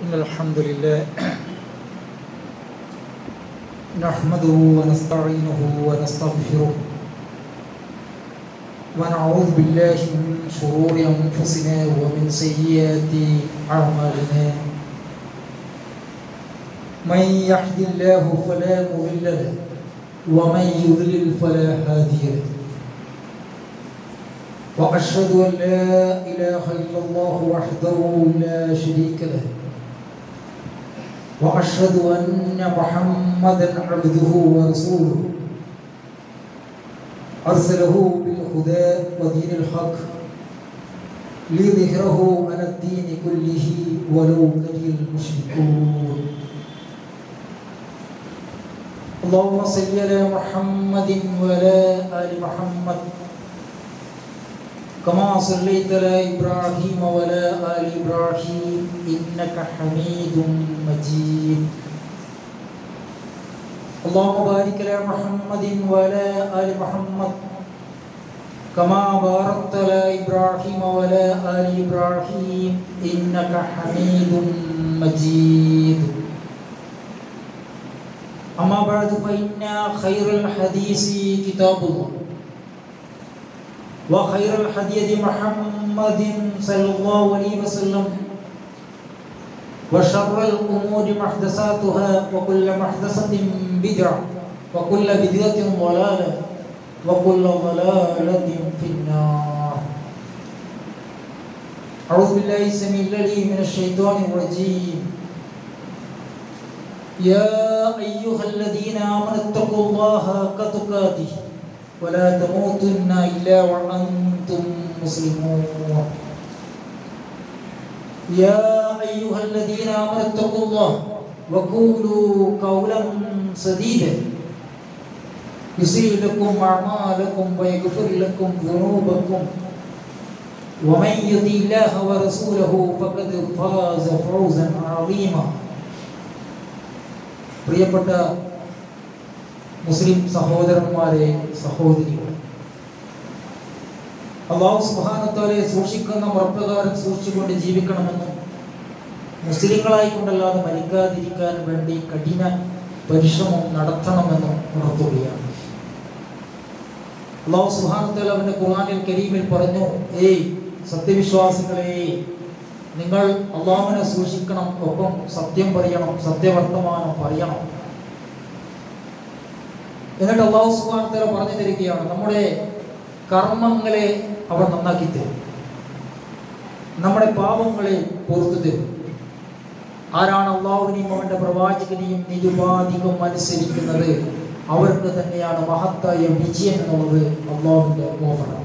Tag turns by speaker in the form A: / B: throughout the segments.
A: إن الحمد لله نحمده ونستعينه ونستغفره ونعوذ بالله من شرور أنفسنا ومن سيئات أعمالنا من يهد الله فلا مضل له ومن يضلل فلا هادي له وأشهد أن لا إله إلا الله وحده لا شريك له وأشهد أن محمدا عبده ورسوله أرسله بالهدى ودين الحق ليظهره على الدين كله ولو كره المشركون اللهم صل على محمد وعلى آل محمد كما صليت على إبراهيم وعلى آل إبراهيم إنك حميد مجيد اللهم بارك على محمد وعلى آل محمد كما باركت على إبراهيم وعلى آل إبراهيم إنك حميد مجيد أما بعد فإن خير الحديث كتاب الله وخير الحديث محمد صلى الله عليه وسلم وشر الأمور محدثاتها وكل محدثة بدعة وكل بدعة ضلالة وكل ضلالة في النار أعوذ بالله السميع العليم من الشيطان الرجيم يا أيها الذين آمنوا اتقوا الله حق تقاته ولا تموتن إلا وأنتم مسلمون يا أيها الذين آمنوا اتقوا الله وقولوا قولا سديدا يصير لكم أعمالكم ويغفر لكم ذنوبكم ومن يطع الله ورسوله فقد فاز فوزا عظيما പ്രിയപ്പെട്ട മുസ്ലിം സഹോദരന്മാരെ സഹോദരികളെ അള്ളാഹു സുബാനത്തോലെ സൂക്ഷിക്കുന്ന മുറപ്രകാരം സൂക്ഷിച്ചുകൊണ്ട് ജീവിക്കണമെന്നും മുസ്ലിങ്ങളായിക്കൊണ്ടല്ലാതെ മരിക്കാതിരിക്കാൻ വേണ്ടി കഠിന പരിശ്രമം നടത്തണമെന്നും ഉണർത്തുകയാണ് അള്ളാഹു സുബാനത്തോല അവന്റെ ഖുർആാനിൽ കരീമിൽ പറഞ്ഞു ഏയ് സത്യവിശ്വാസികളെ നിങ്ങൾ അള്ളാഹുവിനെ സൂക്ഷിക്കണം ഒപ്പം സത്യം പറയണം സത്യവർത്തമാനം പറയണം എന്നിട്ട് അള്ളാഹു സുബാനത്തല പറഞ്ഞു തരികയാണ് നമ്മുടെ കർമ്മങ്ങളെ അവർ നന്നാക്കി തരും നമ്മുടെ പാപങ്ങളെ പുറത്തു തരും ആരാണ് അള്ളാഹുവിനെയും അവന്റെ പ്രവാചകനെയും നിരുപാധികം അനുസരിക്കുന്നത് അവർക്ക് തന്നെയാണ് മഹത്തായ വിജയം എന്നുള്ളത് അള്ളാഹുവിന്റെ ഓഫറാണ്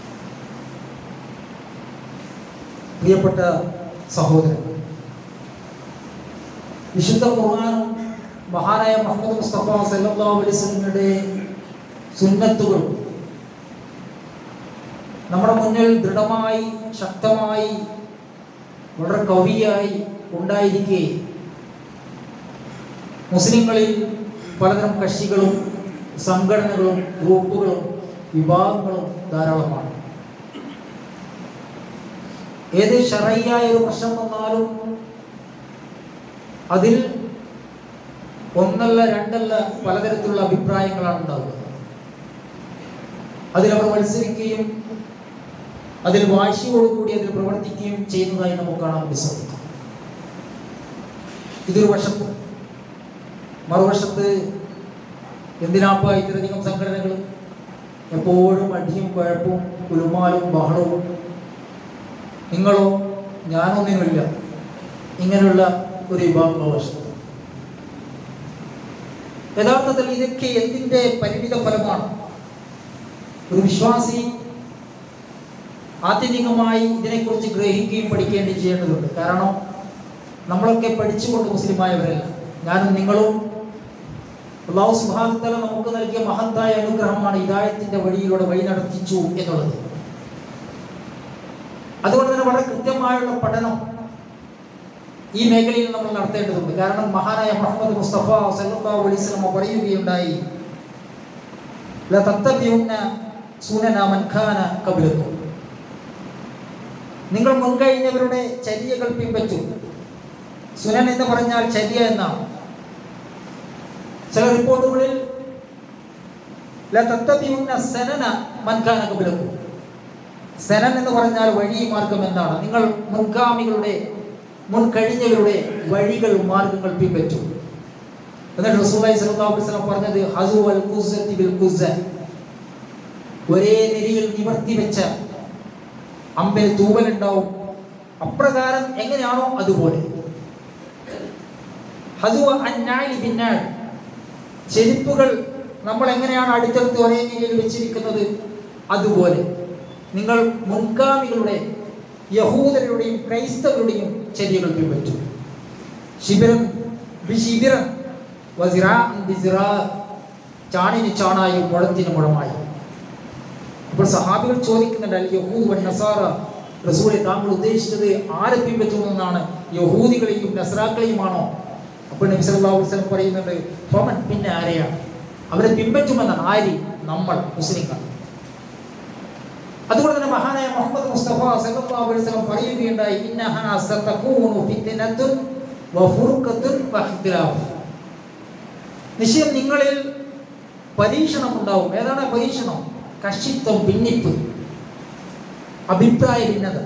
A: പ്രിയപ്പെട്ട സഹോദരൻ വിശുദ്ധ ഖുർആാനും മഹാനായ മുഹമ്മദ് മുസ്തഫ സല്ലല്ലാഹു അലൈഹി വസല്ലമയുടെ സുന്നത്തുകൾ നമ്മുടെ മുന്നിൽ ദൃഢമായി ശക്തമായി വളരെ കവിയായി ഉണ്ടായിരിക്കെ മുസ്ലിങ്ങളിൽ പലതരം കക്ഷികളും സംഘടനകളും ഗ്രൂപ്പുകളും വിഭാഗങ്ങളും ധാരാളമാണ് ഏത് ഷറയ്യായ ഒരു പ്രശ്നം വന്നാലും അതിൽ ഒന്നല്ല രണ്ടല്ല പലതരത്തിലുള്ള അഭിപ്രായങ്ങളാണ് ഉണ്ടാവുക അതിലവർ മത്സരിക്കുകയും അതിൽ വാശിയോടുകൂടി അതിൽ പ്രവർത്തിക്കുകയും ചെയ്യുന്നതായി നമുക്ക് കാണാൻ വേണ്ടി സാധിക്കും ഇതൊരു വശത്ത് മറുവശത്ത് എന്തിനാപ്പ ഇത്രയധികം സംഘടനകളും എപ്പോഴും അടിയും കുഴപ്പവും കുലുമാലും ബഹളവും നിങ്ങളോ ഞാനൊന്നിനുമില്ല ഇങ്ങനെയുള്ള ഒരു വിഭാഗവശത്ത് യഥാർത്ഥത്തിൽ ഇതൊക്കെ എന്തിൻ്റെ പരിമിത ഫലമാണ് ഒരു വിശ്വാസി ആത്യന്തികമായി ഇതിനെക്കുറിച്ച് ഗ്രഹിക്കുകയും പഠിക്കുകയും ചെയ്യേണ്ടതുണ്ട് കാരണം നമ്മളൊക്കെ പഠിച്ചുകൊണ്ട് മുസ്ലിമായവരല്ല ഞാനും നിങ്ങളും അള്ളാഹു സുഹാനത്തല നമുക്ക് നൽകിയ മഹത്തായ അനുഗ്രഹമാണ് ഹിദായത്തിന്റെ വഴിയിലൂടെ വഴി നടത്തിച്ചു എന്നുള്ളത് അതുകൊണ്ട് തന്നെ വളരെ കൃത്യമായുള്ള പഠനം ഈ മേഖലയിൽ നമ്മൾ നടത്തേണ്ടതുണ്ട് കാരണം മഹാനായ മുഹമ്മദ് മുസ്തഫ സല്ലല്ലാഹു അലൈഹി വസല്ലം പറയുകയുണ്ടായി ലതത്തബിഉന്ന സുനന മൻ ഖാന ഖബ്ലക്കും നിങ്ങൾ മുൻകഴിഞ്ഞവരുടെ ചര്യകൾ പിൻപറ്റും സുനൻ എന്ന് പറഞ്ഞാൽ ചര്യ എന്നാണ് ചില റിപ്പോർട്ടുകളിൽ ലതത്തബിഉന്ന സനന മൻ കാന ഖബലക്കും സനൻ എന്ന് പറഞ്ഞാൽ വഴി മാർഗം എന്നാണ് നിങ്ങൾ മുൻഗാമികളുടെ മുൻ കഴിഞ്ഞവരുടെ വഴികൾ മാർഗങ്ങൾ പിൻപറ്റും എന്നിട്ട് റസൂലുള്ളാഹി സ്വല്ലല്ലാഹു അലൈഹി വസല്ലം പറഞ്ഞത് ഹസു വൽ ഖുസ്സത്തി ബിൽ ഖുസ്സ ഒരേ നിരയിൽ നിവർത്തി വെച്ച അമ്പിന് തൂവലുണ്ടാവും അപ്രകാരം എങ്ങനെയാണോ അതുപോലെ ഹസുവ അന്നാലി ബിന്നാൾ ചെരുപ്പുകൾ നമ്മൾ എങ്ങനെയാണ് അടുത്തടുത്ത് ഒരേ നിലയിൽ വെച്ചിരിക്കുന്നത് അതുപോലെ നിങ്ങൾ മുൻഗാമികളുടെ യഹൂദരുടെയും ക്രൈസ്തവരുടെയും ചര്യകൾ പിൻപറ്റും ശിബിരം ബിശിബിരം വസിറാൻ ബിസിറാ ചാണിന് ചാണായും മുഴത്തിന് മുഴമായും അപ്പോൾ സഹാബികൾ ചോദിക്കുന്നുണ്ട് അൽ യഹൂദ് വൻ നസാറ റസൂലെ താങ്കൾ ഉദ്ദേശിച്ചത് ആരെ പിൻപറ്റുമെന്നാണ് യഹൂദികളെയും നസ്രാക്കളെയുമാണോ അപ്പോൾ നബി സല്ലല്ലാഹു അലൈഹി വസല്ലം പറയുന്നുണ്ട് ഫമൻ പിന്നെ ആരെയാണ് അവരെ പിൻപറ്റുമെന്നാണ് ആരി നമ്മൾ മുസ്ലിങ്ങൾ അതുകൊണ്ട് തന്നെ മഹാനായ മുഹമ്മദ് മുസ്തഫ സല്ലല്ലാഹു അലൈഹി വസല്ലം പറയുകയുണ്ടായി ഇന്നഹാ സതകൂനു ഫിത്നത്തുൻ വഫുർഖത്തുൻ വഖ്തിലാഫ് നിശ്ചയം നിങ്ങളിൽ പരീക്ഷണം ഉണ്ടാവും ഏതാണ് ആ പരീക്ഷണം കഷിത്വം ഭിന്നിപ്പ് അഭിപ്രായ ഭിന്നത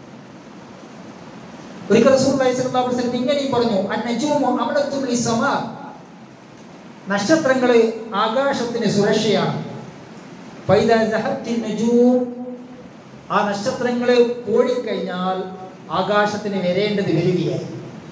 A: ഒരിക്കൽ റസൂലുള്ളാഹി സ്വല്ലല്ലാഹു അലൈഹി വസല്ലം ഇങ്ങനെയും പറഞ്ഞു അന്നജൂമു അമലത്തുൽ ലിസമാ നക്ഷത്രങ്ങൾ ആകാശത്തിന് സുരക്ഷയാണ് ഫൈദ സഹത്തി നജൂം ആ നക്ഷത്രങ്ങൾ പോടിക്കഴിഞ്ഞാൽ ആകാശത്തിന് വരേണ്ടത് വരികയായി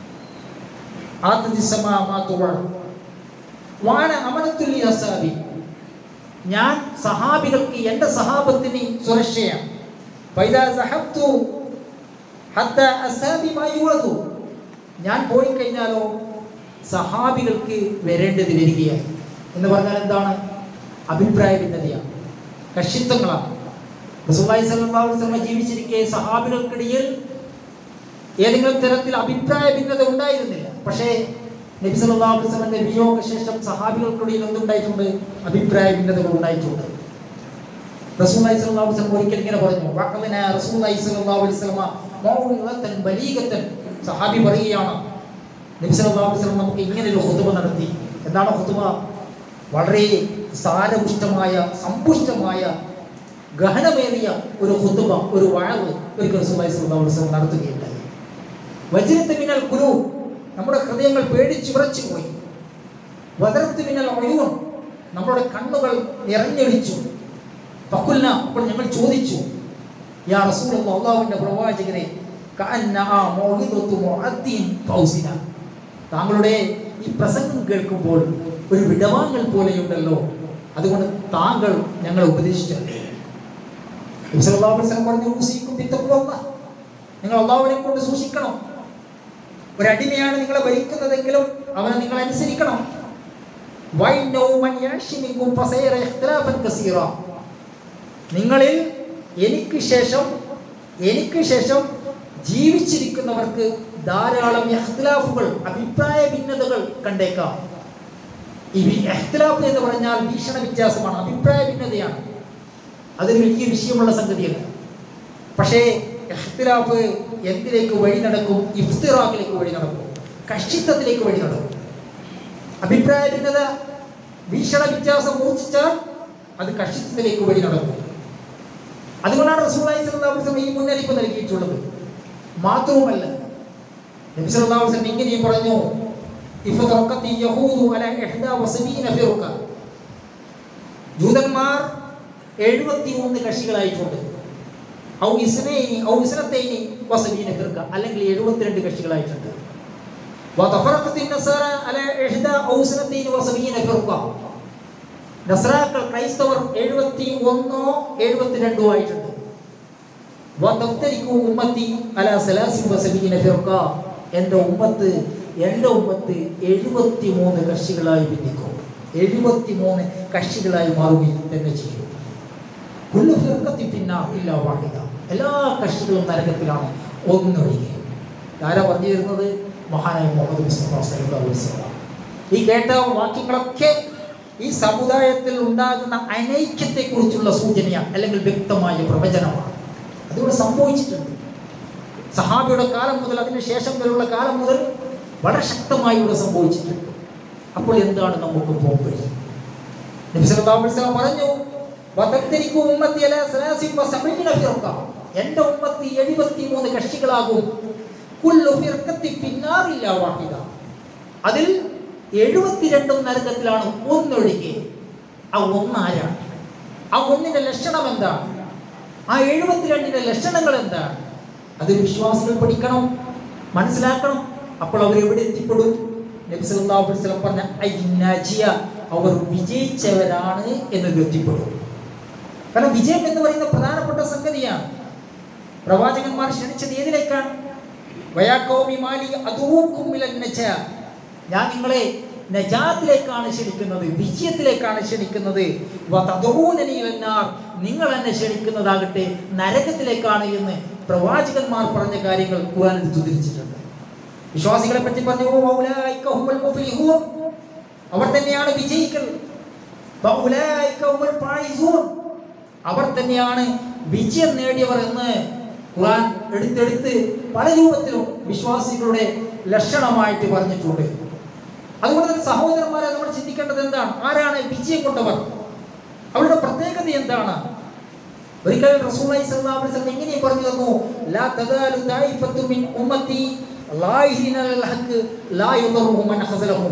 A: വാന അമലത്തുല്ലി അസാബി ഞാൻ സഹാബികൾക്ക് എൻ്റെ സഹാബത്തിന് സുരക്ഷയാണ് ഫൈദ സഹബ്തു ഹത്ത അസാബി മായുവതു ഞാൻ പോയി കഴിഞ്ഞാലോ സഹാബികൾക്ക് വരേണ്ടത് വരികയായി എന്ന് പറഞ്ഞാൽ എന്താണ് അഭിപ്രായ ഭിന്നതയാണ് കക്ഷിത്വങ്ങളാണ് റസൂലുള്ളാഹി സ്വല്ലല്ലാഹു അലൈഹി വസല്ലം ജീവിച്ചിരിക്കെ സഹാബികൾക്കിടയിൽ ഏതെങ്കിലും തരത്തിൽ അഭിപ്രായ ഭിന്നത ഉണ്ടായിരുന്നില്ല പക്ഷേ നബി സല്ലല്ലാഹു അലൈഹി വസല്ലമയുടെ വിയോഗ ശേഷം സഹാബികൾക്കിടയിൽ എന്തുണ്ടായിട്ടുണ്ട് അഭിപ്രായ ഭിന്നതകൾ ഉണ്ടായിട്ടുണ്ട് റസൂലുള്ളാഹി സ്വല്ലല്ലാഹു അലൈഹി വസല്ലം ഒരിക്കൽ ഇങ്ങനെ പറഞ്ഞു വഖലന റസൂലുള്ളാഹി സ്വല്ലല്ലാഹു അലൈഹി വസല്ലമ മൗഇദത്തൻ ബലീഗത്തൻ സഹാബി പറയുകയാണ് നബി സല്ലല്ലാഹു അലൈഹി വസല്ലം നമുക്ക് ഇങ്ങനെ ഒരു ഖുതുബ നടത്തി എന്താണ് ഖുതുബ വളരെ സാരപുഷ്ടമായ സമ്പുഷ്ടമായ ഗഹനമേറിയ ഒരു ഖുതുബ ഒരു വാഴവ് ഒരിക്കൽ റസൂലുള്ളാഹി സ്വല്ലല്ലാഹു അലൈഹി വസല്ലം നടത്തുകയുണ്ടായി വജ്രത്ത് മിനൽ കുലൂ നമ്മുടെ ഹൃദയങ്ങൾ പേടിച്ചു വിറച്ചു പോയി വദർത്ത് മിനൽ ഒയൂൺ നമ്മുടെ കണ്ണുകൾ നിറഞ്ഞൊലിച്ചു ഫക്കുൽന അപ്പോൾ ഞങ്ങൾ ചോദിച്ചു യാ റസൂലുള്ള അള്ളാഹുവിൻ്റെ പ്രവാചകരെ കഅന്ന ആ മൗഇദത്തു മുഅദ്ദിൻ ഫൗസിന താങ്കളുടെ ഈ പ്രസംഗം കേൾക്കുമ്പോൾ ഒരു വിടവാങ്ങൽ പോലെയുണ്ടല്ലോ അതുകൊണ്ട് താങ്കൾ ഞങ്ങളെ ഉപദേശിച്ചല്ലേ നബി സല്ലല്ലാഹു അലൈഹി വസല്ലം പറഞ്ഞു "ഊസിക്കും ബിത്തഖ്വല്ലാഹ്." നിങ്ങൾ അള്ളാഹുവിനെ കൊണ്ട് സൂക്ഷിക്കണം ഒരടിമയാണ് നിങ്ങളെ ഭരിക്കുന്നതെങ്കിലും അവനെ നിങ്ങൾ അനുസരിക്കണം വൈനൗ മൻ യഅ്ശി മിൻകും ഫസയറ ഇഖ്തിലാഫൻ കസീറ നിങ്ങളിൽ എനിക്ക് ശേഷം എനിക്ക് ശേഷം ജീവിച്ചിരിക്കുന്നവർക്ക് ധാരാളം ഇഖ്തിലാഫുകൾ അഭിപ്രായ ഭിന്നതകൾ കണ്ടേക്കാം ഈ വി- ഇഖ്തിലാഫ് എന്ന് പറഞ്ഞാൽ വീക്ഷണ വ്യത്യാസമാണ് അഭിപ്രായ ഭിന്നതയാണ് അതൊരു വലിയ വിഷയമുള്ള സംഗതിയല്ല പക്ഷേ ഇഖ്തിലാഫ് എന്തിലേക്ക് വഴി നടക്കും ഇഫ്തിറാഖിലേക്ക് വഴി നടക്കും കക്ഷിത്വത്തിലേക്ക് വഴി നടക്കും അഭിപ്രായ ഭിന്നത വീക്ഷണ വ്യത്യാസം മൂർച്ഛിച്ചാൽ അത് കക്ഷിത്വത്തിലേക്ക് വഴി നടക്കും അതുകൊണ്ടാണ് റസൂലുള്ളാഹി സ്വല്ലല്ലാഹു അലൈഹി വസല്ലം ഈ മുന്നറിയിപ്പ് നൽകിയിട്ടുള്ളത് മാത്രവുമല്ല നബി സല്ലല്ലാഹു അലൈഹി വസല്ലം ഇങ്ങനെയും പറഞ്ഞു ഇഫ്തറഖത്തി യഹൂദു അലാ ഇഹ്ദാ വസബീന ഫിർഖ ജൂതന്മാർ എഴുപത്തിമൂന്ന് കക്ഷികളായിട്ടുണ്ട് ഔ ഇസ്നൈനി ഔ ഇസ്നത്തൈനി വസബീന ഫിർഖ അല്ലെങ്കിൽ എഴുപത്തിരണ്ട് കക്ഷികളായിട്ടുണ്ട് വതഫറഖത്തി നസാറ അലാ ഇഹ്ദാ ഔ ഇസ്നത്തൈനി വസബീന ഫിർഖ നസ്രാക്കൾ ക്രൈസ്തവർ എഴുപത്തി ഒന്നോ എഴുപത്തിരണ്ടോ ആയിട്ടുണ്ട് വതഫ്തരിക്കു ഉമ്മത്തി അലാ സലാസിൻ വസബീന ഫിർഖ എൻ്റെ ഉമ്മത്ത് എൻ്റെ ഉമ്മത്ത് എഴുപത്തി മൂന്ന് കക്ഷികളായി ഭിന്നിക്കും എഴുപത്തി മൂന്ന് കക്ഷികളായി മാറുകയും തന്നെ ചെയ്യും കുല്ലു ഫിർഖത്തി പിന്നാർ ഇല്ല വാഹിദ എല്ലാ കക്ഷികളും നരകത്തിലാണ് ഒന്നൊഴികെ ആരാ പറഞ്ഞു തരുന്നത് മഹാനായ മുഹമ്മദ് മുസ്തഫ സല്ലല്ലാഹു അലൈഹി വസല്ലം ഈ കേട്ട വാക്യങ്ങളൊക്കെ ഈ സമുദായത്തിൽ ഉണ്ടാകുന്ന അനൈക്യത്തെക്കുറിച്ചുള്ള സൂചനയാണ് അല്ലെങ്കിൽ വ്യക്തമായ പ്രവചനമാണ് അതിവിടെ സംഭവിച്ചിട്ടുണ്ട് സഹാബിയുടെ കാലം മുതൽ അതിന് ശേഷം വരെയുള്ള കാലം മുതൽ വളരെ ശക്തമായി ഇവിടെ സംഭവിച്ചിട്ടുണ്ട് അപ്പോൾ എന്താണ് നമുക്ക് പോംവഴി നബി സല്ലല്ലാഹു അലൈഹി വസല്ലം പറഞ്ഞു വതക്തരിക്കു ഉമ്മത്തി അലാ സലാസിൻ വസബഈന ഫിർഖ എൻ്റെ ഉമ്മത്തി 73 കക്ഷികളാകും കുല്ലു ഫിർഖത്തി ഫിന്നാറില്ല വാഹിദ അതിൽ 72 നരകത്തിലാണ് ഒന്നൊഴികെ ആ ഒന്നാരാണ് ആ ഒന്നിന്റെ ലക്ഷണം എന്താണ് ആ എഴുപത്തിരണ്ടിന്റെ ലക്ഷണങ്ങൾ എന്താണ് അത് വിശ്വാസികൾ പഠിക്കണം മനസ്സിലാക്കണം അപ്പോൾ അവർ എവിടെ എത്തിപ്പെടും നബി സല്ലല്ലാഹു അലൈഹി വസല്ലം പറഞ്ഞ അയ്നാജിയ അവർ വിജയിച്ചവരാണ് എന്നതിൽ എത്തിപ്പെടും കാരണം വിജയം എന്ന് പറയുന്ന പ്രധാനപ്പെട്ട സംഗതിയാണ് പ്രവാചകന്മാർ ക്ഷണിച്ചത് ഏതിലേക്കാണ് വയാക്കോമി മാലി അതൂക്കും മിലൻ നജാ. ഞാൻ നിങ്ങളെ നജാത്തിലേക്കാണ് ക്ഷണിക്കുന്നത് വിജയത്തിലേക്കാണ് ക്ഷണിക്കുന്നത് വതദഊനനി ഇലന്നാർ. നിങ്ങൾ എന്നെ ക്ഷണിക്കുന്നതാകട്ടെ നരകത്തിലേക്കാണ് എന്ന് പ്രവാചകന്മാർ പറഞ്ഞ കാര്യങ്ങൾ ഖുർആനിൽ ഉദ്ധരിച്ചിട്ടുണ്ട് വിശ്വാസികളെ പറ്റി പറഞ്ഞു "ഓ ഔലായിക ഹുമുൽ മുഫ്ലിഹൂൻ." അവർ തന്നെയാണ് വിജയികൾ വൗലായിക ഹുമുൽ ഫായിസൂൻ. അവർ തന്നെയാണ് വിജയം നേടിയവർ എന്ന് ഖുർആൻ എടുത്തെടുത്ത് പല രൂപത്തിലും വിശ്വാസികളുടെ ലക്ഷണമായിട്ട് പറഞ്ഞിട്ടുണ്ട് അതുകൊണ്ട് തന്നെ സഹോദരന്മാരെ നമ്മൾ ചിന്തിക്കേണ്ടത് എന്താണ് ആരാണ് വിജയം കൊണ്ടവർ അവരുടെ പ്രത്യേകത എന്താണ് ഒരിക്കൽ റസൂലുള്ളാഹി സ്വല്ലല്ലാഹു അലൈഹി വസല്ലം ഇങ്ങനെ പറഞ്ഞു തന്നു ലാ തദാലു ദായിഫത്തു മിൻ ഉമ്മത്തി ലാഹിരിന അലൽ ഹഖ് ലാ യുദറുഹു മൻ ഹസലഹും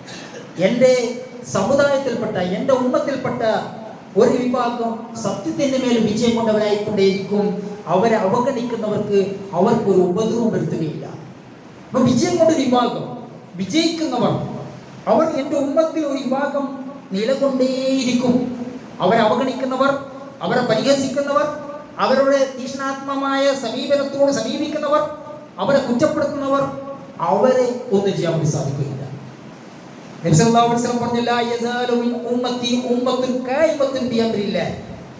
A: എൻ്റെ സമുദായത്തിൽപ്പെട്ട എൻ്റെ ഉമ്മത്തിൽപ്പെട്ട ഒരു വിഭാഗം സത്യത്തിൻ്റെ മേൽ വിജയം കൊണ്ടവരായിക്കൊണ്ടേയിരിക്കും അവരെ അവഗണിക്കുന്നവർക്ക് അവർക്കൊരു ഉപദ്രവം വരുത്തുകയില്ല അപ്പൊ വിജയം കൊണ്ട് ഒരു വിഭാഗം വിജയിക്കുന്നവർ അവർ എൻ്റെ ഉമ്മത്തിൽ ഒരു വിഭാഗം നിലകൊണ്ടേയിരിക്കും അവരെ അവഗണിക്കുന്നവർ അവരെ പരിഹസിക്കുന്നവർ അവരുടെ തീഷ്ണാത്മമായ സമീപനത്തോട് സമീപിക്കുന്നവർ അവരെ കുറ്റപ്പെടുത്തുന്നവർ അവരെ ഒന്നും ചെയ്യാൻ വേണ്ടി സാധിക്കുകയില്ല നബി സല്ലല്ലാഹു അലൈഹി വസല്ലം പറഞ്ഞു ലാ യസാലു മിൻ ഉമ്മത്തി ഉമ്മത്തുൻ കായിമത്തുൻ ബിഅംരില്ലാഹ്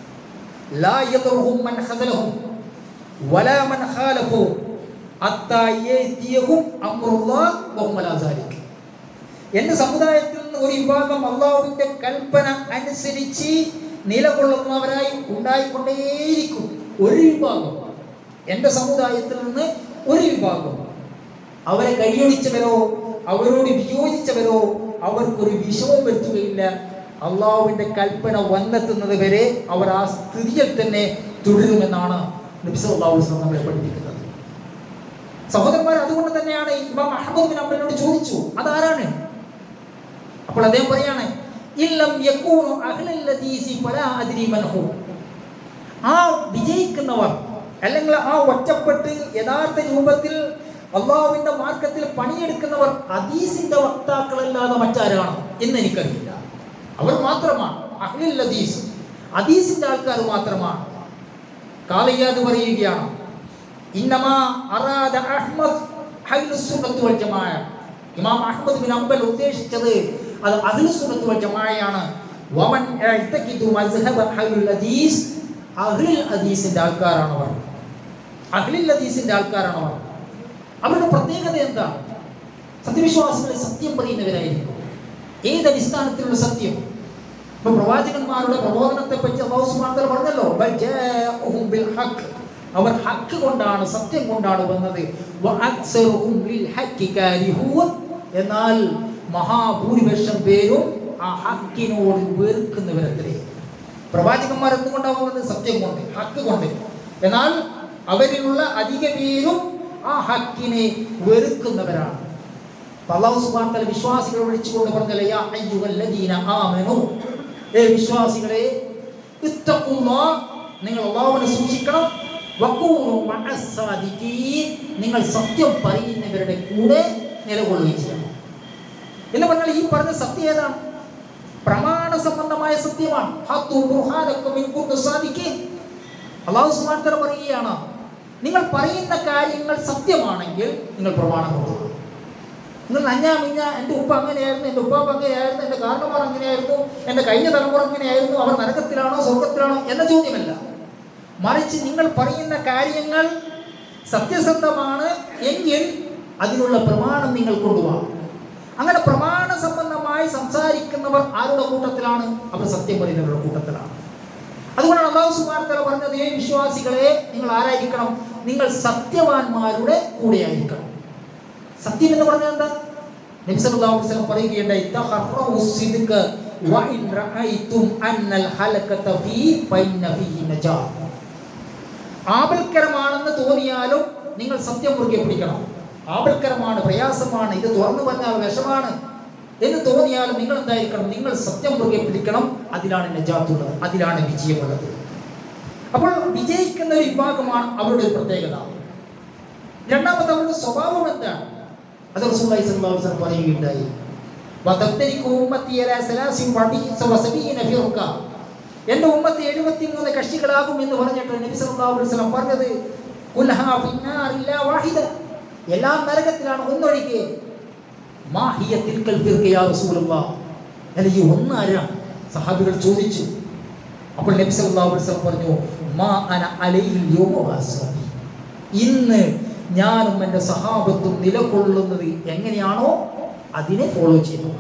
A: ലാ യദറുഹും മൻ ഖദലഹും വലാ മൻ ഖാലഫു ഹത്താ യഅതിയഹും അംറുല്ലാഹ് വഹും അലാ സാലിക് എൻ്റെ സമുദായത്തിൽ നിന്ന് ഒരു വിഭാഗം അള്ളാഹുവിൻ്റെ കൽപ്പന അനുസരിച്ച് നിലകൊള്ളുന്നവരായി ഉണ്ടായിക്കൊണ്ടേയിരിക്കും ഒരു വിഭാഗം എൻ്റെ സമുദായത്തിൽ നിന്ന് ഒരു വിഭാഗം അവരെ കൈയൊഴിച്ചവരോ അവരോട് വിയോജിച്ചവരോ അവർക്കൊരു വിഷമം വരുത്തുകയില്ല അള്ളാഹുവിൻ്റെ കൽപ്പന വന്നെത്തുന്നത് വരെ അവർ ആ സ്ഥിതിയിൽ തന്നെ തുടരുമെന്നാണ് നബിസല്ലാഹു നമ്മളെ പഠിപ്പിക്കുന്നത് സഹോദരന്മാർ അതുകൊണ്ട് തന്നെയാണ് ഇമാം അഹമ്മദ് ബിൻ അമ്പലിനോട് ചോദിച്ചു അതാരാണ് അപ്പോൾ അദ്ദേഹം പറയാണ് ഇല്ലം യകൂനു അഹ്ലൽ ഹദീസി ഫലാ അദ്രി മൻ ഹു ആ വിജയിക്കുന്നവർ അല്ലെങ്കിൽ ആ ഒറ്റപ്പെട്ട് യഥാർത്ഥ രൂപത്തിൽ അള്ളാഹുവിന്റെ മാർഗത്തിൽ പണിയെടുക്കുന്നവർ ഹദീസിന്റെ വക്താക്കളല്ലാതെ മറ്റാരാണ് എന്ന് എനിക്കറിയില്ല അവർ മാത്രമാണ് അഹ്ലുൽ ഹദീസ് ഹദീസിന്റെ ആൾക്കാർ മാത്രമാണ് കാളിയാത് പറയുകയാണ് ഇന്നമാ അറാദ അഹ്മദ് അഹ്ലുസ് സുന്നത്ത് വൽ ജമാഅ ഇമാം അഹ്മദ് ബിൻ അംബൽ ഉദ്ദേശിച്ചത് അത് അഹ്ലുസ് സുന്നത്ത് വൽ ജമാഅയാണ് വമൻ യഅ്തഖിദു മസ്ഹബ അഹ്ലുൽ ഹദീസ് അഹ്ലുൽ ഹദീസിന്റെ ആൾക്കാരാണ് അവർ അഹ്ലുൽ ഹദീസിന്റെ ആൾക്കാരാണ് അവർ അവരുടെ പ്രത്യേകത എന്താണ് സത്യവിശ്വാസികളെ സത്യം പറയുന്നവരായിരിക്കും ഏത് അടിസ്ഥാനത്തിലുള്ള സത്യം ഇപ്പൊ പ്രവാചകന്മാരുടെ പ്രബോധനത്തെ പറ്റി അള്ളാഹു സുബ്ഹാനഹു വ തആല പറഞ്ഞല്ലോ ബൽ ജാഅഹും ബിൽ ഹഖ് അവർ ഹക്ക് കൊണ്ടാണ് സത്യം കൊണ്ടാണ് വന്നത് വ അക്സറുഹും ലിൽ ഹഖി കാരിഹൂൻ എന്നാൽ മഹാഭൂരിപക്ഷം പേരും ആ ഹക്കിനോട് വെറുക്കുന്നവരത്രേ പ്രവാചകന്മാർ എന്തുകൊണ്ടാണ് വന്നത് സത്യം കൊണ്ട് ഹക്ക് കൊണ്ട് എന്നാൽ അവരിലുള്ള അധിക പേരും ആ ഹക്കിനെ വെറുക്കുന്നവരാണ് അപ്പൊ അള്ളാഹു സുബ്ഹാനഹു വ തആല വിശ്വാസികളെ വിളിച്ചുകൊണ്ട് പറഞ്ഞല്ലോ യാ അയ്യുഹല്ലദീന ആമനു ഏ വിശ്വാസികളെ ഇത്തഖുല്ലാഹ് നിങ്ങൾ അള്ളാഹുവിനെ സൂക്ഷിക്കണം വഖൂനു മഅസ്സാദിഖീൻ നിങ്ങൾ സത്യം പറയുന്നവരുടെ കൂടെ നിലകൊള്ളുകയും ചെയ്യണം എന്ന് പറഞ്ഞാൽ ഈ പറഞ്ഞ സത്യം ഏതാണ് പ്രമാണ സംബന്ധമായ സത്യമാണ് ഹത്തു ബുർഹാനക്കും ഇൻ കുന്തും സാദിഖീൻ അള്ളാഹു സുബ്ഹാനഹു വ തആല പറയുകയാണ് നിങ്ങൾ പറയുന്ന കാര്യങ്ങൾ സത്യമാണെങ്കിൽ നിങ്ങൾ പ്രമാണം കൊണ്ടുപോകും നിങ്ങൾ നഞ്ഞാ മിഞ്ഞ എൻ്റെ ഉപ്പ അങ്ങനെയായിരുന്നു എൻ്റെ ഉപ്പാപ്പ അങ്ങനെയായിരുന്നു എൻ്റെ കാരണവർ അങ്ങനെയായിരുന്നു എൻ്റെ കഴിഞ്ഞ തലമുറ അങ്ങനെയായിരുന്നു അവർ നരകത്തിലാണോ സ്വർഗത്തിലാണോ എന്ന ചോദ്യമല്ല മറിച്ച് നിങ്ങൾ പറയുന്ന കാര്യങ്ങൾ സത്യസന്ധമാണ് എങ്കിൽ അതിനുള്ള പ്രമാണം നിങ്ങൾ കൊണ്ടുപോകാം അങ്ങനെ പ്രമാണ സംബന്ധമായി സംസാരിക്കുന്നവർ ആരുടെ കൂട്ടത്തിലാണ് അവർ സത്യം പറയുന്നവരുടെ കൂട്ടത്തിലാണ് അതുകൊണ്ടാണ് അള്ളാഹു സുബാനത്തല പറഞ്ഞത് "ഏ വിശ്വാസികളെ നിങ്ങൾ ആരായിരിക്കണം നിങ്ങൾ സത്യവാന്മാരുടെ കൂടെയായിരിക്കണം സത്യം എന്ന് പറഞ്ഞാൽ എന്താ നബി സല്ലല്ലാഹു അലൈഹി വസല്ലം പറയുകയുണ്ടായി തഹറഉ സിദ്ക വഇൻ റഅയ്തും അന്നൽ ഹലകത ഫീ ഫൈന ഫീഹി നജാത്ത് ആപൽക്കരമാണെന്ന് തോന്നിയാലും നിങ്ങൾ സത്യം മുറുകെ പിടിക്കണം ആപൽക്കരമാണ് പ്രയാസമാണ് ഇത് തുറന്നു പറഞ്ഞാൽ വിഷമാണ് എന്ന് തോന്നിയാലും നിങ്ങൾ എന്തായിരിക്കണം നിങ്ങൾ സത്യം മുറുകെ പിടിക്കണം അതിലാണ് നജാത്തുള്ളത് അതിലാണ് വിജയമുള്ളത് അപ്പോൾ വിജയിക്കുന്ന ഒരു വിഭാഗമാണ് അവരുടെ ഒരു പ്രത്യേകത രണ്ടാമത്തെ അവരുടെ സ്വഭാവം എന്താണ് അത് റസൂലുള്ളാഹി സ്വല്ലല്ലാഹു അലൈഹി വസല്ലം പറയുകയുണ്ടായി വതബ്തരിക്കു ഉമ്മത്തി അലാ സലാസിൻ വബീസ വസബീന ഫിർഖ എൻ്റെ ഉമ്മത്ത് എഴുപത്തിമൂന്ന് കക്ഷികളാകും എന്ന് പറഞ്ഞിട്ട് നബി സല്ലല്ലാഹു അലൈഹി വസല്ലം പറഞ്ഞത് കുൽഹാ ഫിന്നാർ ഇല്ലാ വാഹിദ എല്ലാം നരകത്തിലാണ് ഒന്നൊഴികെ മാ ഹിയ തിൽക്കൽ ഫിർഖ യാ റസൂലുള്ളാഹ് അല്ല ഈ ഒന്നാരാണ് സഹാബികൾ ചോദിച്ചു അപ്പോൾ നബി സല്ലല്ലാഹു അലൈഹി വസല്ലം പറഞ്ഞു മാ അന അലൈഹിൽ യൗമ വഅസ്ഹാബി ഇന്ന് ഞാനും എൻ്റെ സഹാബത്തും നിലകൊള്ളുന്നത് എങ്ങനെയാണോ അതിനെ ഫോളോ ചെയ്യുന്നു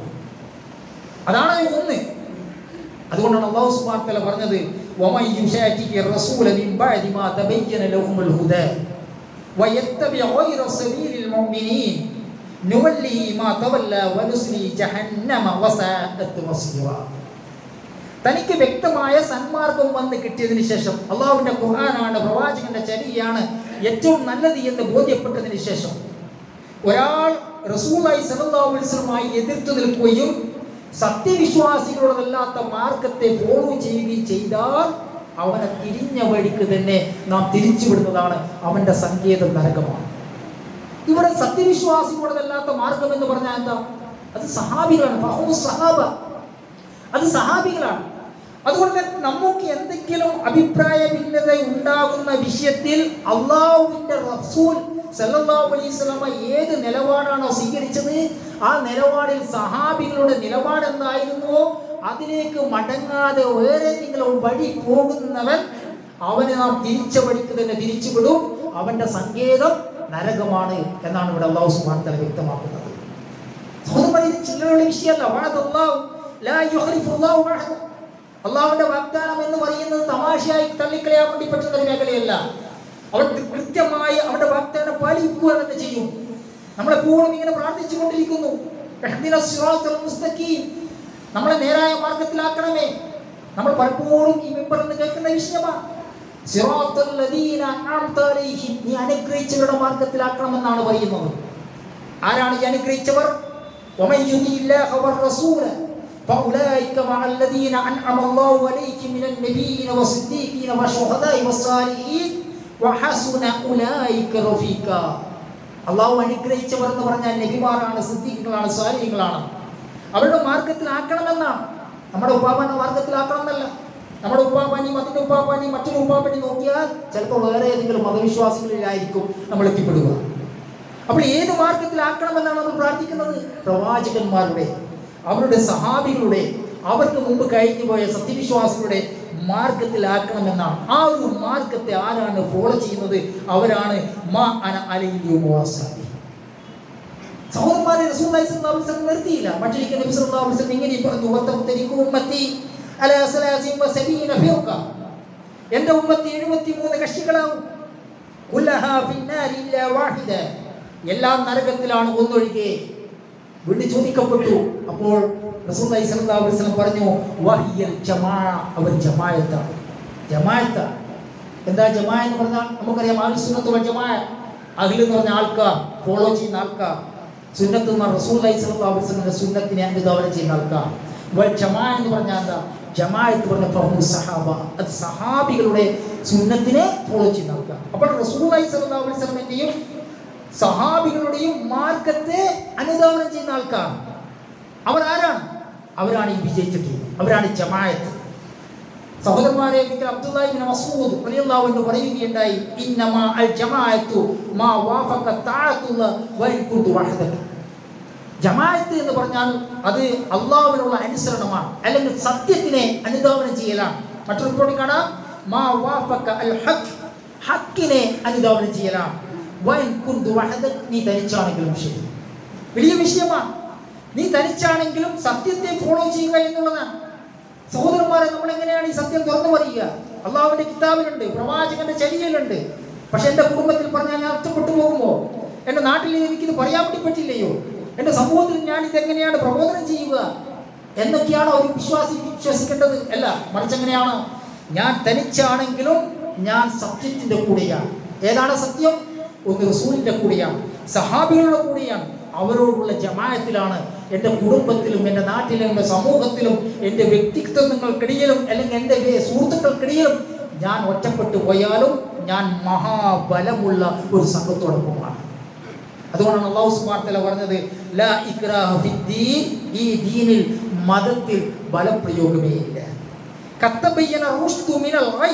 A: അതാണ് ഒന്ന് അതുകൊണ്ടാണ് അള്ളാഹു സുബ്ഹാനഹു വതആല പറഞ്ഞത് വമൻ യുശാകിക റസൂല മിൻ ബഅദി മാ തബയ്യന ലഹുമുൽ ഹുദാ വയത്തബി ഗൈറ സബീലിൽ മുഅ്മിനീൻ നുവല്ലിഹി മാ തവല്ല വനുസ്ലി ജഹന്നമ വസഅത് മസീറ തനിക്ക് വ്യക്തമായ സന്മാർഗം വന്ന് കിട്ടിയതിന് ശേഷം അള്ളാഹുവിന്റെ ഖുർആനാണ് പ്രവാചകന്റെ ചരിയാണ് ഏറ്റവും നല്ലത് എന്ന് ബോധ്യപ്പെട്ടതിന് ശേഷം ഒരാൾ റസൂലായി സലഹുമായി എതിർത്തു നിൽക്കുകയും സത്യവിശ്വാസികളുടേതല്ലാത്ത മാർഗത്തെ ഫോളോ ചെയ്യുകയും ചെയ്താൽ അവനെ തിരിഞ്ഞ വഴിക്ക് തന്നെ നാം തിരിച്ചുവിടുന്നതാണ് അവന്റെ സങ്കേതം നരകമാണ് ഇവിടെ സത്യവിശ്വാസികളുടേതല്ലാത്ത മാർഗം എന്ന് പറഞ്ഞാൽ എന്താ അത് സഹാബികളാണ് ഫഹ്മു സഹാബ അത് സഹാബികളാണ് അതുകൊണ്ട് തന്നെ നമുക്ക് എന്തെങ്കിലും അഭിപ്രായ ഭിന്നത ഉണ്ടാകുന്ന വിഷയത്തിൽ അള്ളാഹുവിന്റെ റസൂൽ സല്ലല്ലാഹു അലൈഹി വസല്ലമ ഏത് നിലപാടാണോ സ്വീകരിച്ചത് ആ നിലപാടിൽ സഹാബികളുടെ നിലപാട് എന്തായിരുന്നുവോ അതിലേക്ക് മടങ്ങാതെ വേറെ ഏതെങ്കിലും വഴി പോകുന്നവൻ അവനെ നാം തിരിച്ച വഴിക്ക് തന്നെ തിരിച്ചുവിടും അവന്റെ സങ്കേതം നരകമാണ് എന്നാണ് ഇവിടെ അള്ളാഹു സുബ്ഹാനഹു വ തആല വ്യക്തമാക്കുന്നത് സഹോദരന്മാരെ, ഇത് ചില്ലറയുള്ള വിഷയമല്ല വഅദല്ലാഹു ലാ യുഖ്ലിഫു അല്ലാഹു വഅദ. അള്ളാഹുവിന്റെ വാഗ്ദാനം എന്ന് പറയുന്നത് തമാശയായി തള്ളിക്കളയാൻ വേണ്ടി പറ്റുന്ന ഒരു മേഖലയല്ല അവൻ കൃത്യമായി അവന്റെ വാഗ്ദാനം പാലിക്കുക തന്നെ ചെയ്യും നമ്മളെപ്പോഴും ഇങ്ങനെ പ്രാർത്ഥിച്ചു കൊണ്ടിരിക്കുന്നു ഇഹ്ദിന സിറാത്തൽ മുസ്തഖീം. നമ്മളെ നേരായ മാർഗത്തിലാക്കണമേ നമ്മൾ പലപ്പോഴും ഈ മെമ്പറിൽ നിന്ന് കേൾക്കുന്ന വിഷയമാണ് സിറാത്തൽ ലദീന അൻഅംത അലൈഹിം. നീ അനുഗ്രഹിച്ചവരുടെ മാർഗത്തിലാക്കണമെന്നാണ് പറയുന്നത് ആരാണ് ഈ അനുഗ്രഹിച്ചവർ ومن يطع الله والرسول فأولئك مع الذين أنعم الله عليهم من النبيين والصديقين والشهداء والصالحين وحسن أولئك رفيقا അള്ളാഹു അനുഗ്രഹിച്ചവർ എന്ന് പറഞ്ഞാൽ നബിമാരാണ് സിദ്ദീഖുകളാണ് സ്വാലിഹികളാണ് അവരുടെ മാർഗത്തിലാക്കണമെന്നാണ് നമ്മുടെ ഉപ്പാപ്പന്റെ മാർഗത്തിലാക്കണം എന്നല്ല നമ്മുടെ ഉപ്പാപ്പാനി മറ്റൊരു ഉപ്പാപ്പാനി മറ്റൊരു ഉപ്പാപ്പനി നോക്കിയാൽ ചിലപ്പോൾ വേറെ ഏതെങ്കിലും മതവിശ്വാസികളിലായിരിക്കും നമ്മൾ എത്തിപ്പെടുക അപ്പോൾ ഏത് മാർഗത്തിലാക്കണമെന്നാണ് നമ്മൾ പ്രാർത്ഥിക്കുന്നത് പ്രവാചകന്മാരുടെ അവരുടെ സഹാബികളുടെ അവർക്ക് മുമ്പ് കഴിഞ്ഞു പോയ സത്യവിശ്വാസികളുടെ മാർഗത്തിലാക്കണമെന്നാണ് ആ ഒരു മാർഗത്തെ ആരാണ് ഫോളോ ചെയ്യുന്നത് അവരാണ് മാ അന അലയിലു മുവാസാബി സഹോദരന്മാരെ റസൂലുള്ളാഹി സ്വല്ലല്ലാഹു അലൈഹി വസല്ലം നിർത്തിയില്ല മറ്റൊരിക്കൽ നബി സല്ലല്ലാഹു അലൈഹി വസല്ലം ഇങ്ങനെ പറഞ്ഞു വത്തഖ്തരിക്കു ഉമ്മത്തി അലാ സലാസിൻ വസബീന ഫിർഖ എൻ്റെ ഉമ്മത്തി 73 കക്ഷികളാവും കുല്ലഹാ ഫിന്നാരി ഇല്ലാ വാഹിദ എല്ലാം നരകത്തിലാണ് ഒന്നൊഴികെ വീണ്ടും ചോദിക്കപ്പെട്ടു അപ്പോൾ റസൂലുള്ളാഹി സ്വല്ലല്ലാഹു അലൈഹി വസല്ലം പറഞ്ഞു വഹിയൽ ജമാഅ അവർ ജമാഅത്താണ് ജമാഅത്താണ് എന്താ ജമാഅ എന്ന് പറഞ്ഞാൽ നമുക്കറിയാം ആൽ സുന്നത്ത് വൽ ജമാഅ അഖിൽ എന്ന് പറഞ്ഞ ആൾക്കാർ ഫോളോ ചെയ്യുന്ന ആൾക്കാർ സുന്നത്ത് എന്ന് പറഞ്ഞാൽ റസൂലുള്ളാഹി സ്വല്ലല്ലാഹു അലൈഹി വസല്ലമയുടെ സുന്നത്തിനെ അനുധാവനം ചെയ്യുന്ന ആൾക്കാർ വൽ ജമാഅ എന്ന് പറഞ്ഞാൽ എന്താ ജമാഅത്ത് പറഞ്ഞ ഫഹ്മു സഹാബ അത് സഹാബികളുടെ സുന്നത്തിനെ ഫോളോ ചെയ്യുന്ന ആൾക്കാർ അപ്പോൾ റസൂലുള്ളാഹി സ്വല്ലല്ലാഹു അലൈഹി വസല്ലമയുടെയും സഹാബികളുടെയും മാർഗത്തെ അനുധാവനം ചെയ്യുന്ന ആൾക്കാർ അവർ ആരാണ് അവരാണ് ഈ വിജയിച്ച ടീം അവരാണ് ജമാഅത്ത് സഹോദരന്മാരെ ഒരിക്കൽ അബ്ദുല്ലാഹി ബിൻ മസ്ഊദ് റളിയല്ലാഹു അൻഹു പറയുകയുണ്ടായി ഇന്നമാ അൽ ജമാഅത്തു മാ വാഫഖ തആത്തുള്ള വൻ കുന്തു വഹദക ജമാഅത്ത് എന്ന് പറഞ്ഞാൽ അത് അള്ളാഹുവിനുള്ള അനുസരണമാണ് അല്ലെങ്കിൽ സത്യത്തിനെ അനുധാവനം ചെയ്യലാണ് മറ്റൊരു റിപ്പോർട്ടിൽ കാണാം മാ വാഫഖ അൽ ഹഖ് ഹക്കിനെ അനുധാവനം ചെയ്യലാണ് വൻ കുന്തു വഹദക നീ തനിച്ചാണെങ്കിലും ശരി വലിയ വിഷയമാണ് നീ തനിച്ചാണെങ്കിലും സത്യത്തെ ഫോളോ ചെയ്യുക എന്നുള്ളതാണ് സഹോദരന്മാരെ നമ്മൾ എങ്ങനെയാണ് ഈ സത്യം തുറന്നു പറയുക അള്ളാഹുവിന്റെ കിതാബിലുണ്ട് പ്രവാചകന്റെ ചര്യയിലുണ്ട് പക്ഷെ എന്റെ കുടുംബത്തിൽ പറഞ്ഞാൽ ഞാൻ ഒറ്റപ്പെട്ടു പോകുമോ എൻ്റെ നാട്ടിൽ എനിക്കിത് പറയാൻ വേണ്ടി പറ്റില്ലയോ എൻ്റെ സമൂഹത്തിൽ ഞാൻ ഇതെങ്ങനെയാണ് പ്രബോധനം ചെയ്യുക എന്നൊക്കെയാണോ ഒരു വിശ്വാസി വിശ്വസിക്കേണ്ടത് അല്ല മറിച്ച് എങ്ങനെയാണ് ഞാൻ തനിച്ചാണെങ്കിലും ഞാൻ സത്യത്തിൻ്റെ കൂടെയാണ് ഏതാണ് സത്യം ഒന്ന് റസൂലിൻ്റെ കൂടെയാണ് സഹാബികളുടെ കൂടെയാണ് അവരോടുള്ള ജമായത്തിലാണ് എൻ്റെ കുടുംബത്തിലും എൻ്റെ നാട്ടിലും എൻ്റെ സമൂഹത്തിലും എൻ്റെ വ്യക്തിത്വങ്ങൾക്കിടയിലും അല്ലെങ്കിൽ എൻ്റെ വേ- സുഹൃത്തുക്കൾക്കിടയിലും ഞാൻ ഒറ്റപ്പെട്ടു പോയാലും ഞാൻ മഹാബലമുള്ള ഒരു സംഘത്തോടൊപ്പമാണ് അതുകൊണ്ടാണ് അള്ളാഹു സുബ്ഹാനഹു വതആല പറഞ്ഞത് ലാ ഇക്രാഹ ഫിദ്ദീൻ ഈ ദീനിൽ മതത്തിൽ ബലപ്രയോഗമേ ഇല്ല കത്തബയ്യന റുഷ്ദു മിനൽ ഗൈ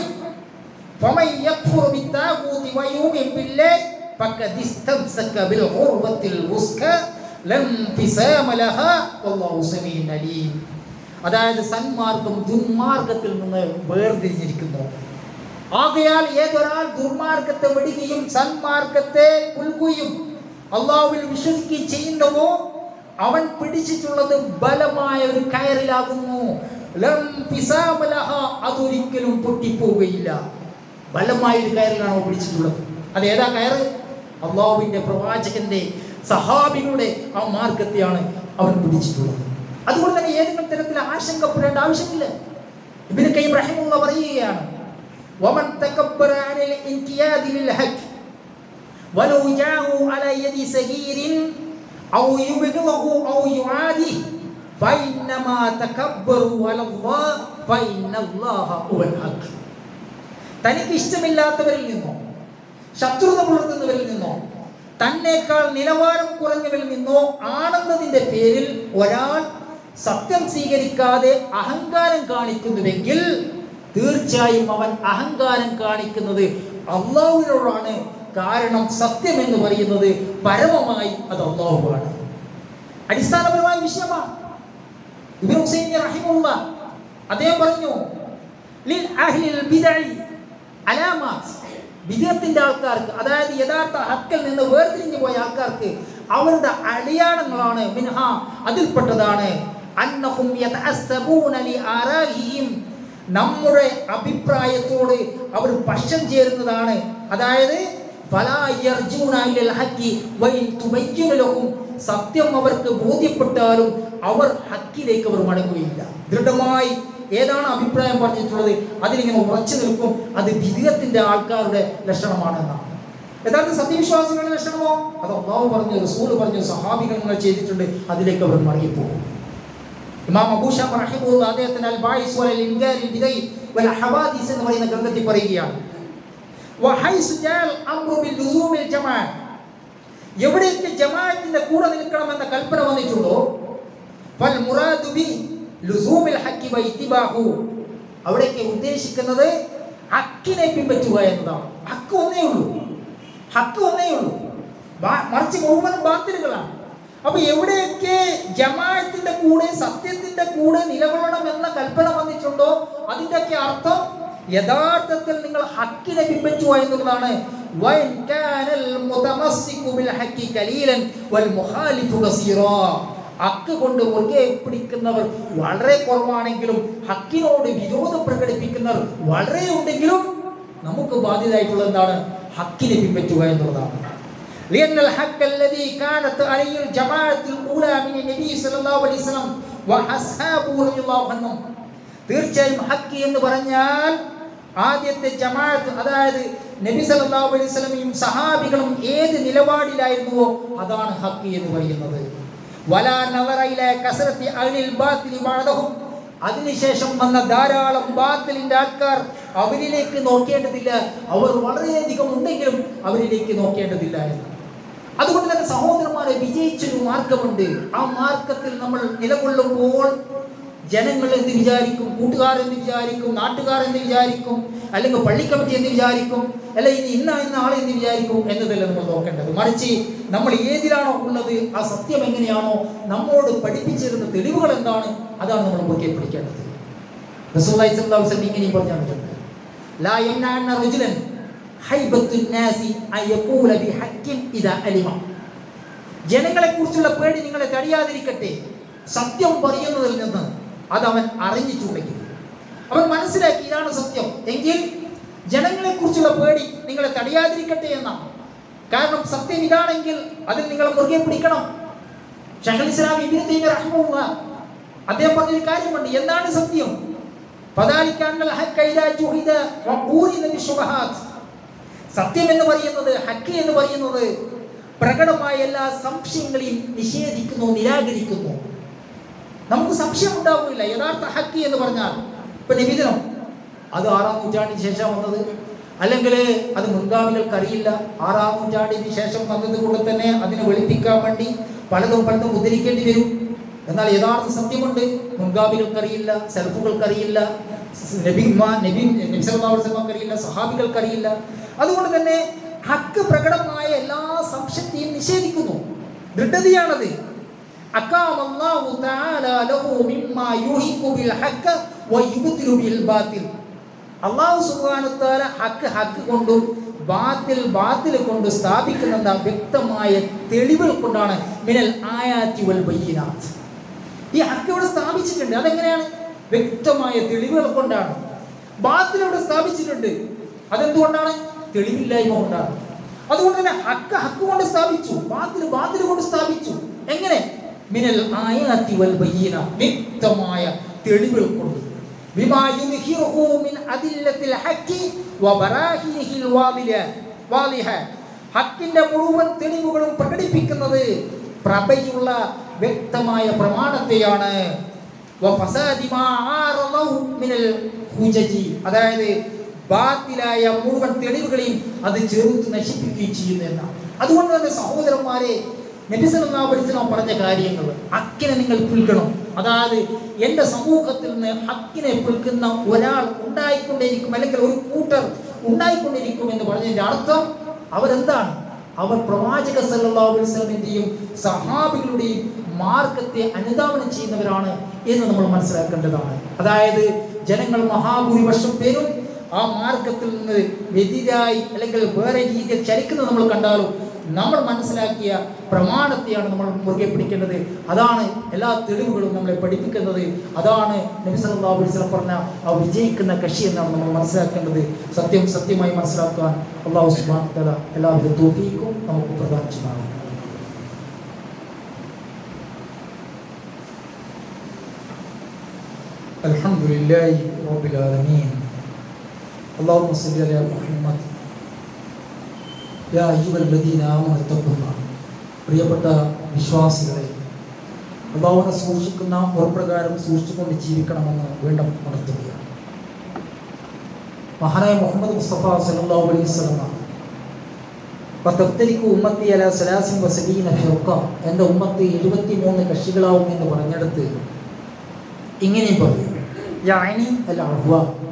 A: ഫമൻ യക്ഫുർ ബിത്താഗൂതി വയുമിൻ ബില്ലാഹി ഫഖദ് ഇസ്തംസക ബിൽ ഉർവത്തിൽ വുസ്ക ലം ഫിസാമ ലഹാ വല്ലാഹു സമീഉൻ അലീം അതായത് സന്മാർഗം ദുർമാർഗത്തിൽ നിന്ന് വേർതിരിഞ്ഞിരിക്കുന്നു ആകയാൽ ഏതൊരാൾ ദുർമാർഗത്തെ വിടുകയും സന്മാർഗത്തെ പുൽകുകയും അള്ളാഹുവിൽ വിശ്വസിക്കുകയും ചെയ്യുന്നുവോ അവൻ പിടിച്ചിട്ടുള്ളത് ബലമായ ഒരു കയറിലാകുന്നു ലം ഫിസാമ ലഹ, അതൊരിക്കലും പൊട്ടിപ്പോവുകയില്ല ബലമായ ഒരു കയറിലാണ് അവൻ പിടിച്ചിട്ടുള്ളത് അത് ഏതാ കയറ് അള്ളാഹുവിന്റെ പ്രവാചകന്റെ സഹാബികളുടെ ആ മാർഗത്തെയാണ് അവൻ പിടിച്ചിട്ടുള്ളത് അതുകൊണ്ട് തന്നെ ഏതെങ്കിലും തരത്തിൽ ആശങ്കപ്പെടേണ്ട ആവശ്യമില്ല ഇബിന് കൈ റഹിമുള്ള പറയുകയാണ് ومن تكبر عن الانقياد للحق ولو جاءه على يد صغير أو يبغضه أو يعاديه فإنما تكبروا على الله فإن الله هو الحق തനിക്ക് ഇഷ്ടമില്ലാത്തവരിൽ നിന്നോ ശത്രുത പുലർത്തുന്നവരിൽ നിന്നോ തന്നേക്കാൾ നിലവാരം കുറഞ്ഞവരിൽ നിന്നോ ആണെന്നതിൻ്റെ പേരിൽ ഒരാൾ സത്യം സ്വീകരിക്കാതെ അഹങ്കാരം കാണിക്കുന്നുവെങ്കിൽ തീർച്ചയായും അവൻ അഹങ്കാരം കാണിക്കുന്നത് അള്ളാഹുവിനോടാണ് കാരണം സത്യം എന്ന് പറയുന്നത് പരമമായി അത് അള്ളാഹുവാണ് അടിസ്ഥാനപരമായ വിഷയമാണ് ഇബ്നു ഹുസൈൻ റഹിമുള്ള അദ്ദേഹം പറഞ്ഞു ലിൽ അഹ്ലിൽ ബിദഇ അലാമാത്ത് വിദേഹത്തിന്റെ ആൾക്കാർക്ക് അതായത് യഥാർത്ഥ ഹക്കിൽ നിന്ന് വേർതിരിഞ്ഞു പോയ ആൾക്കാർക്ക് അവരുടെ അടയാളങ്ങളാണ് മിൻഹ അതിൽപ്പെട്ടതാണ് അന്നഹും യതഅസ്സബൂന ലി ആരാഹിഹിം നമ്മുടെ അഭിപ്രായത്തോട് അവർ പക്ഷം ചേരുന്നതാണ് അതായത് ഫലാ യർജൂന ഇലൽ ഹക്കി വൈൻ തുബയ്യിന ലഹും സത്യം അവർക്ക് ബോധ്യപ്പെട്ടാലും അവർ ഹക്കിലേക്ക് അവർ മടങ്ങുകയില്ല ദൃഢമായി ഏതാണ് അഭിപ്രായം പറഞ്ഞിട്ടുള്ളത് അതിലിങ്ങനെ ഉറച്ചു നിൽക്കും അത് വിധേയത്തിന്റെ ആൾക്കാരുടെ ലക്ഷണമാണെന്നാണ് യഥാർത്ഥ സത്യവിശ്വാസികളുടെ ലക്ഷണമോ അത് അള്ളാഹു പറഞ്ഞു റസൂൽ പറഞ്ഞു സഹാബികൾ നിങ്ങൾ ചെയ്തിട്ടുണ്ട് അതിലേക്ക് അവർ മടങ്ങിപ്പോകും ഇമാം അബൂഷാം റഹിമുള്ള അദ്ദേഹത്തിന്റെ അൽ ബായിസ് വൽ ഇൻകാരിൽ ബിദൈ വൽ ഹവാദിസ് എന്ന് പറയുന്ന ഗ്രന്ഥത്തിൽ പറയുകയാണ് വഹൈസ് ജാൽ അംറു ബിൽ ലുസൂമിൽ ജമാഅ എവിടെയൊക്കെ ജമാഅത്തിന്റെ കൂടെ നിൽക്കണമെന്ന കൽപ്പന വന്നിട്ടുണ്ടോ ഫൽ മുറാദു ബി ലുസൂമിൽ ഹക്കി വ ഇത്തിബാഹു അവിടേക്ക് ഉദ്ദേശിക്കുന്നത് ഹക്കിനെ പിൻപറ്റുക എന്നതാണ് ഹക്ക് ഒന്നേ ഉള്ളൂ ഹക്ക് ഒന്നേ ഉള്ളൂ ബാ- മറിച്ച് മുഴുവനും ബാത്തിലുകളാണ് അപ്പൊ എവിടെയൊക്കെ ജമാഅത്തിന്റെ കൂടെ സത്യത്തിന്റെ കൂടെ നിലകൊള്ളണം എന്ന കൽപ്പന വന്നിട്ടുണ്ടോ അതിന്റെയൊക്കെ അർത്ഥം യഥാർത്ഥത്തിൽ നിങ്ങൾ ഹക്കിനെ പിൻപറ്റുക എന്നുള്ളതാണ് വൈൻ കാനൽ മുതമസ്സികു ബിൽ ഹക്കി കലീലൻ വൽ മുഖാലിഫു കസീറാ ഹക്ക് കൊണ്ട് മുറുകെ പിടിക്കുന്നവർ വളരെ കുറവാണെങ്കിലും ഹക്കിനോട് വിരോധം പ്രകടിപ്പിക്കുന്നവർ വളരെ ഉണ്ടെങ്കിലും നമുക്ക് ബാധ്യതയായിട്ടുള്ളത് എന്താണ് ഹക്കിനെ പിൻപറ്റുക എന്നുള്ളതാണ് لأن الحق الذي كانت عليه الجماعة الأولى من النبي صلى الله عليه وسلم وأصحابه رضي الله عنهم തീർച്ചയായും ഹക്ക് എന്ന് പറഞ്ഞാൽ ആദ്യത്തെ ജമാഅത്ത് അതായത് നബി സല്ലല്ലാഹു അലൈഹി വസല്ലമയും സഹാബികളും ഏത് നിലപാടിലായിരുന്നുവോ അതാണ് ഹക്ക് എന്ന് പറയുന്നത് വലാ നവറ ഇലാ കസറത്തി അഹ്ലിൽ ബാത്തിലി ബഅദഹും അതിനുശേഷം വന്ന ധാരാളം ബാത്തിലിന്റെ ആൾക്കാർ അവരിലേക്ക് നോക്കേണ്ടതില്ല അവർ വളരെയധികം ഉണ്ടെങ്കിലും അവരിലേക്ക് നോക്കേണ്ടതില്ല എന്ന് അതുകൊണ്ട് തന്നെ സഹോദരന്മാരെ വിജയിച്ചൊരു മാർഗമുണ്ട് ആ മാർഗത്തിൽ നമ്മൾ നിലകൊള്ളുമ്പോൾ ജനങ്ങൾ എന്ത് വിചാരിക്കും കൂട്ടുകാർ എന്ത് വിചാരിക്കും നാട്ടുകാർ എന്ത് വിചാരിക്കും അല്ലെങ്കിൽ പള്ളിക്കമ്മിറ്റി എന്ത് വിചാരിക്കും അല്ല ഇനി ഇന്ന ഇന്ന ആളെ എന്ത് വിചാരിക്കും എന്നതല്ല നമ്മൾ നോക്കേണ്ടത് മറിച്ച് നമ്മൾ ഏതിലാണോ ഉള്ളത് ആ സത്യം എങ്ങനെയാണോ നമ്മോട് പഠിപ്പിച്ചിരുന്ന തെളിവുകൾ എന്താണ് അതാണ് നമ്മൾ മുറുകെ പിടിക്കേണ്ടത് റസൂലുള്ളാഹി സ്വല്ലല്ലാഹു അലൈഹി വസല്ലം ഇങ്ങനെ പറഞ്ഞു തന്നിട്ടുണ്ട് ലാ യംനഅന്ന റജുലൻ ഹൈബത്തു നാസി അൻ യഖൂല ബിഹഖിൻ ഇദാ അലിമ ജനങ്ങളെ കുറിച്ചുള്ള പേടി നിങ്ങളെ തടിയാതിരിക്കട്ടെ സത്യം പറയുന്നതിൽ നിന്ന് അതവൻ അറിഞ്ഞിട്ടുണ്ടെങ്കിൽ അവൻ മനസ്സിലാക്കി ഇതാണ് സത്യം എങ്കിൽ ജനങ്ങളെ കുറിച്ചുള്ള പേടി നിങ്ങളെ തടയാതിരിക്കട്ടെ എന്നാണ് കാരണം സത്യം ഇതാണെങ്കിൽ അതിൽ നിങ്ങൾ മുറുകെ പിടിക്കണം ഷഹൽ ഇസ്ലാം ഇബ്നു തൈമിയ്യ റഹ്മഹുള്ള അദ്ദേഹം പറഞ്ഞൊരു കാര്യമുണ്ട് എന്താണ് സത്യം فذلك أن الحق إذا جهد وقورن بالشبهات സത്യം എന്ന് പറയുന്നത് ഹക്ക് എന്ന് പറയുന്നത് പ്രകടമായ എല്ലാ സംശയങ്ങളെയും നിഷേധിക്കുന്നു നിരാകരിക്കുന്നു നമുക്ക് സംശയം ഉണ്ടാവില്ല യഥാർത്ഥ ഹക്ക് എന്ന് പറഞ്ഞാൽ ഇപ്പൊ നിവേദനം അത് ആറാം നൂറ്റാണ്ടിന് ശേഷം വന്നത് അല്ലെങ്കിൽ അത് മുൻഗാമികൾക്ക് അറിയില്ല ആറാം നൂറ്റാണ്ടിന് ശേഷം വന്നത് കൊണ്ട് തന്നെ അതിനെ വെളുപ്പിക്കാൻ വേണ്ടി പലതും പലതും ഉദ്ധരിക്കേണ്ടി വരും എന്നാൽ യഥാർത്ഥ സത്യമുണ്ട് മുൻഗാമികൾക്കറിയില്ല സെൽഫുകൾക്കറിയില്ല നബിമാ നബി നബിസല്ലാസ്ലമക്കറിയില്ല സഹാബികൾക്കറിയില്ല അതുകൊണ്ട് തന്നെ ഹക്ക് പ്രകടമായ എല്ലാ സംശയത്തെയും നിഷേധിക്കുന്നു ദൃഢതയാണത് أقام الله تعالى له مما يحق بالحق ويبطل بالباطل അള്ളാഹു സുബാനുത്താല ഹക്ക് ഹക്ക് കൊണ്ടും ബാത്തിൽ ബാത്തിൽ കൊണ്ട് സ്ഥാപിക്കുന്ന വ്യക്തമായ തെളിവുകൾ കൊണ്ടാണ് മിനൽ ആയാത്തി വൽ ബയ്യനാത്ത് ഈ ഹക്ക് ഇവിടെ സ്ഥാപിച്ചിട്ടുണ്ട് അതെങ്ങനെയാണ് വ്യക്തമായ തെളിവുകൾ കൊണ്ടാണ് ബാത്തിൽ ഇവിടെ സ്ഥാപിച്ചിട്ടുണ്ട് അതെന്തുകൊണ്ടാണ് തെളിവില്ലായ്മ കൊണ്ടാണ് അതുകൊണ്ട് തന്നെ ഹക്ക് ഹക്ക് കൊണ്ട് സ്ഥാപിച്ചു ബാത്തിൽ ബാത്തിൽ കൊണ്ട് സ്ഥാപിച്ചു എങ്ങനെ മിനൽ ആയാത്തി വൽ ബയ്യന വ്യക്തമായ തെളിവുകൾ കൊണ്ട് ബിമാ യുദ്ഹിറുഹു മിൻ അദില്ലത്തിൽ ഹക്കി വബറാഹിനിഹിൽ വാദില വാലിഹ ഹക്കിന്റെ മുഴുവൻ തെളിവുകളും പ്രകടിപ്പിക്കുന്നത് പ്രഭയുള്ള വ്യക്തമായ പ്രമാണത്തെയാണ് വഫസാദി മാ ആറളഹു മിനൽ ഹുജജി അതായത് ബാത്തിലായ മുഴുവൻ തെളിവുകളെയും അത് ചെറുത്ത് നശിപ്പിക്കുകയും ചെയ്യുന്നു എന്നാണ് അതുകൊണ്ട് തന്നെ സഹോദരന്മാരെ നബിസലാസ്ലാം പറഞ്ഞ കാര്യങ്ങൾ ഹക്കിനെ നിങ്ങൾ പുൽക്കണം അതായത് എൻ്റെ സമൂഹത്തിൽ നിന്ന് ഹക്കിനെ പുൽക്കുന്ന ഒരാൾ ഉണ്ടായിക്കൊണ്ടേയിരിക്കും അല്ലെങ്കിൽ ഒരു കൂട്ടർ ഉണ്ടായിക്കൊണ്ടിരിക്കും എന്ന് പറഞ്ഞതിൻ്റെ അർത്ഥം അവരെന്താണ് അവർ പ്രവാചക സല്ലല്ലാഹു അലൈഹി വസല്ലമിന്റെയും സഹാബികളുടെയും മാർഗത്തെ അനുധാവനം ചെയ്യുന്നവരാണ് എന്ന് നമ്മൾ മനസ്സിലാക്കേണ്ടതാണ് അതായത് ജനങ്ങൾ മഹാഭൂരിപക്ഷം പേരും ആ മാർഗത്തിൽ നിന്ന് വ്യതിരായി അല്ലെങ്കിൽ വേറെ രീതിയിൽ ചലിക്കുന്നത് നമ്മൾ കണ്ടാലും നമ്മൾ മനസ്സിലാക്കിയ പ്രമാണത്തെയാണ് നമ്മൾ മുറുകെ പിടിക്കേണ്ടത് അതാണ് എല്ലാ തെളിവുകളും നമ്മളെ പഠിപ്പിക്കുന്നത് അതാണ് നബി സല്ലല്ലാഹു അലൈഹി വസല്ലം പറഞ്ഞ ആ വിജയിക്കുന്ന കക്ഷി എന്നാണ് നമ്മൾ മനസ്സിലാക്കേണ്ടത് സത്യം സത്യമായി മനസ്സിലാക്കാൻ അള്ളാഹു സുബ്ഹാനഹു വ തആല എല്ലാവിധ തൗഫീഖും നമുക്ക് പ്രദാനം ചെയ്യുന്നതാണ് الحمد لله رب العالمين اللهم صل على محمد യാ അയ്യുവല്ലദീന ആമനു തഖുല്ലാ പ്രിയപ്പെട്ട വിശ്വാസികളെ അള്ളാഹുവിനെ സൂക്ഷിക്കുന്ന ഉറപ്രകാരം സൂക്ഷിച്ചുകൊണ്ട് ജീവിക്കണമെന്ന് വീണ്ടും ഉണർത്തുകയാണ് മഹാനായ മുഹമ്മദ് മുസ്തഫ സല്ലല്ലാഹു അലൈഹി വസല്ലം പത്തഫ്തരിക്ക് ഉമ്മത്തി അല സലാസിൻ വസലീന ഫിർഖ എൻ്റെ ഉമ്മത്ത് എഴുപത്തി മൂന്ന് കക്ഷികളാവും എന്ന് പറഞ്ഞെടുത്ത് ഇങ്ങനെയും പറയും യാനി അൽ അഹ്വ